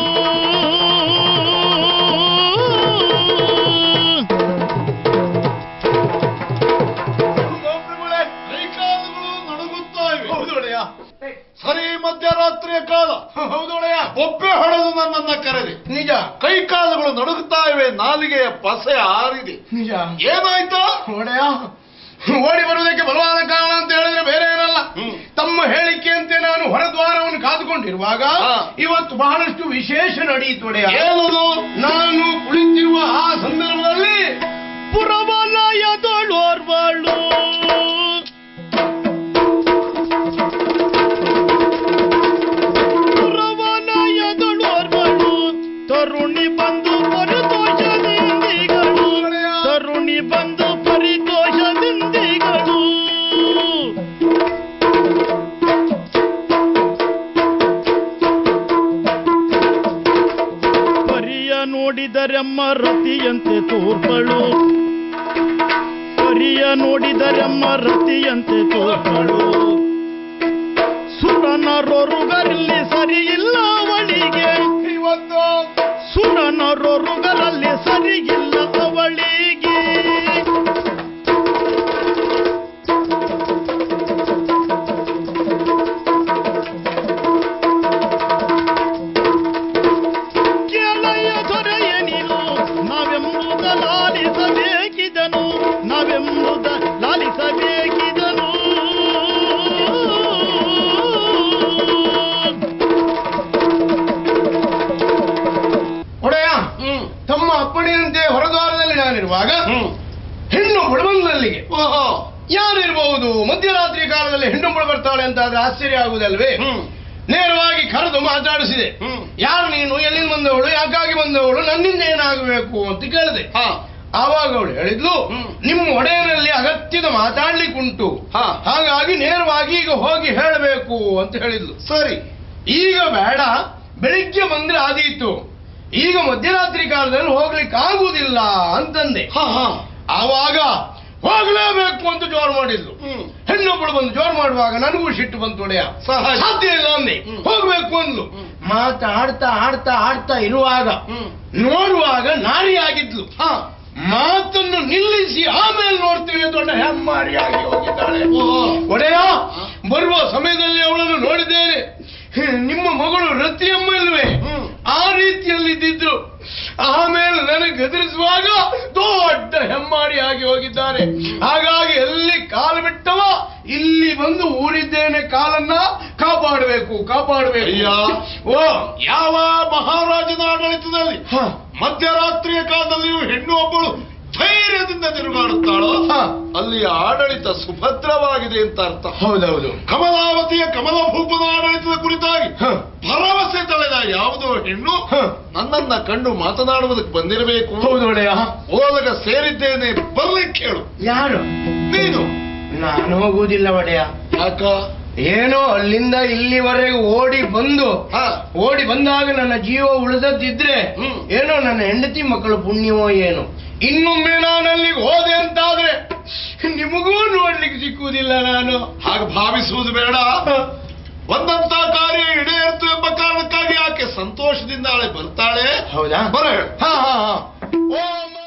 ಮಹಾಪ್ರಭುಗಳೇ, ಕೈಕಾಲುಗಳು ನಡುಗುತ್ತಾ ಇವೆ ಹೌದೊಡೆಯ ಸರಿ ಮಧ್ಯರಾತ್ರಿಯ ಕಾಲ ಹೌದೊಡೆಯ ಒಬ್ಬೆ ಹೊಡೆದು ನನ್ನನ್ನ ಕರೆದೆ ನಿಜ ಕೈಕಾಲುಗಳು ನಡುಗುತ್ತಾ ಇವೆ ನಾಲಿಗೆಯ ಪಸೆ ಆರಿದೆ ನಿಜ ಏನಾಯ್ತು ಒಡೆಯ ಓಡಿ ಬರುವುದಕ್ಕೆ ಬಲವಾದ ಕಾರಣ ಅಂತ ಹೇಳಿದ್ರೆ ಬೇರೆ ಏನಲ್ಲ ತಮ್ಮ ಹೇಳಿಕೆಯಂತೆ ನಾನು ಹೊರದ್ವಾರವನ್ನು ಕಾದುಕೊಂಡಿರುವಾಗ ಹಾ. ಇವತ್ತು ಬಹಳಷ್ಟು ವಿಶೇಷ ನಡೆಯಿತು ಒಡೆಯ ಏನದು ನಾನು ಕುಳಿತಿರುವ ಆ ಸಂದರ್ಭದಲ್ಲಿ ಪುರವಲಯದೊಳೋರ್ವಳು ಪುರವಲಯದೊಳೋರ್ವಳು ತರುಣಿ ಬಂದು ಪರಿತೋಷದಿಂದಿಗಳು ತರುಣಿ ಬಂದು ಪರಿತೋಷದಿಂದಿಗಳು ಪರಿಯ ನೋಡಿದರೆಮ್ಮ ರತಿಯಂತೆ ತೋರ್ಪಳು ಪರಿಯ ನೋಡಿದರೆಮ್ಮ ರತಿಯಂತೆ ತೋರ್ಪಳು ಸುರನರೊರುಗರಲ್ಲಿ ಸರಿಯಿಲ್ಲ ಅವಳಿಗೆ ಇವತ್ತು ಸುರನರೊರುಗರಲ್ಲಿ ಸರಿಯಿಲ್ಲ ಅವಳಿಗೆ ಕೆಳೆಯ ದೊರೆಯ ನೀನು ನಾವೆಂಬುದ ಲಾಲಿಸಬೇಕಿದನು ನಾವೆಂಬುದ ಲಾಲಿಸಬೇಕಿದನು ಒಡೆಯ ತಮ್ಮ ಅಪ್ಪಣೆಯಂತೆ ಹೊರದ್ವಾರದಲ್ಲಿ ನಾನಿರುವಾಗ ಹೆಣ್ಣು ಬುಡಬಂದಲ್ಲಿಗೆ ಯಾರಿರಬಹುದು ಮಧ್ಯರಾತ್ರಿ ಕಾಲದಲ್ಲಿ ಹೆಣ್ಣೊಬ್ಬಳು ಬರ್ತಾಳೆ ಅಂತ ಆದ್ರೆ ಆಶ್ಚರ್ಯ ಆಗುವುದಲ್ವೇ ನೇರವಾಗಿ ಕರೆದು ಮಾತಾಡಿಸಿದೆ ಯಾರು ನೀನು ಎಲ್ಲಿಂದ ಬಂದವಳು ಯಾಕಾಗಿ ಬಂದವಳು ನನ್ನಿಂದ ಏನಾಗಬೇಕು ಅಂತ ಕೇಳಿದೆ ಆವಾಗ ಅವಳು ಹೇಳಿದ್ಲು ನಿಮ್ಮ ಒಡೆಯನಲ್ಲಿ ಅಗತ್ಯದ ಮಾತಾಡ್ಲಿಕ್ಕುಂಟು ಹಾ. ಹಾಗಾಗಿ ನೇರವಾಗಿ ಈಗ ಹೋಗಿ ಹೇಳಬೇಕು ಅಂತ ಹೇಳಿದ್ಲು ಸರಿ ಈಗ ಬೇಡ ಬೆಳಿಗ್ಗೆ ಬಂದ್ರೆ ಆದೀತು ಈಗ ಮಧ್ಯರಾತ್ರಿ ಕಾಲದಲ್ಲಿ ಹೋಗ್ಲಿಕ್ಕೆ ಆಗುವುದಿಲ್ಲ ಅಂತಂದೆ ಆವಾಗ ಹೋಗ್ಲೇಬೇಕು ಅಂತ ಜೋರು ಮಾಡಿದ್ಲು ಹೆಣ್ಣೊಬ್ಬಳು ಬಂದು ಜೋರು ಮಾಡುವಾಗ ನನಗೂ ಸಿಟ್ಟು ಬಂತು ಒಡೆಯ ಸಹಜ. ಸಾಧ್ಯ ಇಲ್ಲ ಅಂದೆ ಹೋಗ್ಬೇಕು ಅಂದ್ಲು ಮಾತಾಡ್ತಾ ಆಡ್ತಾ ಆಡ್ತಾ ಇರುವಾಗ ನೋಡುವಾಗ ನಾರಿ ಆಗಿದ್ಲು ಮಾತನ್ನು ನಿಲ್ಲಿಸಿ ಆಮೇಲೆ ನೋಡ್ತೀವಿ ದೊಡ್ಡ ಹೆಮ್ಮಾರಿಯಾಗಿ ಹೋಗಿದ್ದಾಳೆ ಒಡೆಯ ಬರುವ ಸಮಯದಲ್ಲಿ ಅವಳನ್ನು ನೋಡಿದ್ದೇನೆ ನಿಮ್ಮ ಮಗಳು ರತಿಯಮ್ಮ ಇಲ್ವೇ ಆ ರೀತಿಯಲ್ಲಿ ಇದ್ದಿದ್ರು ಆಮೇಲೆ ನನಗೆ ಗದರಿಸುವಾಗ ದೊಡ್ಡ ಹೆಮ್ಮಾರಿಯಾಗಿ ಹೋಗಿದ್ದಾರೆ ಹಾಗಾಗಿ ಎಲ್ಲಿ ಕಾಲು ಬಿಟ್ಟವ ಇಲ್ಲಿ ಬಂದು ಊರಿದ್ದೇನೆ ಕಾಲನ್ನ ಕಾಪಾಡಬೇಕು ಕಾಪಾಡಬೇಕು ಅಯ್ಯ. ಓ ಯಾವ ಮಹಾರಾಜನ ಆಡಳಿತದಲ್ಲಿ ಹ, ಮಧ್ಯರಾತ್ರಿಯ ಕಾಲದಲ್ಲಿಯೂ ಹೆಣ್ಣು ಒಬ್ಬಳು ಧೈರ್ಯದಿಂದ ತಿರುಗಾಡುತ್ತಾಳೋ ಹ. ಅಲ್ಲಿ ಆಡಳಿತ ಸುಭದ್ರವಾಗಿದೆ ಅಂತ ಅರ್ಥ ಹೌದೌದು ಕಮಲಾವತಿಯ ಕಮಲಭೂಪದ ಆಡಳಿತದ ಕುರಿತಾಗಿ ಹ. ಭರವಸೆ ತಳೆದ ಯಾವುದೋ ಹೆಣ್ಣು ಹ. ನನ್ನನ್ನ ಕಂಡು ಮಾತನಾಡುವುದಕ್ಕೆ ಬಂದಿರಬೇಕು ಹೌದು ಒಡೆಯ ಓಲಗ ಸೇರಿದ್ದೇನೆ ಬರ್ಲಿಕ್ಕೆ ಹೇಳು ಯಾರು ನೀನು ನಾನು ಹೋಗುವುದಿಲ್ಲ ಒಡೆಯ ಯಾಕ ಏನೋ ಅಲ್ಲಿಂದ ಇಲ್ಲಿವರೆಗೆ ಓಡಿ ಬಂದು ಹ. ಓಡಿ ಬಂದಾಗ ನನ್ನ ಜೀವ ಉಳಿದದ್ದಿದ್ರೆ ಹ್ಮ್. ಏನೋ ನನ್ನ ಹೆಂಡತಿ ಮಕ್ಕಳು ಪುಣ್ಯವೋ ಏನು ಇನ್ನೊಮ್ಮೆ ನಾನು ಅಲ್ಲಿಗೆ ಹೋದೆ ಅಂತಾದ್ರೆ ನಿಮಗೂ ನೋಡ್ಲಿಕ್ಕೆ ಸಿಕ್ಕುವುದಿಲ್ಲ ನಾನು ಹಾಗೆ ಭಾವಿಸುವುದು ಬೇಡ ಒಂದಂತ ಕಾರ್ಯ ಈಡೇರಿತು ಎಂಬ ಕಾರಣಕ್ಕಾಗಿ ಆಕೆ ಸಂತೋಷದಿಂದ ಆಳೆ ಬರ್ತಾಳೆ ಹೌದಾ ಬರ ಹೇಳು ಹಾ ಹಾ ಹಾ ಓಂ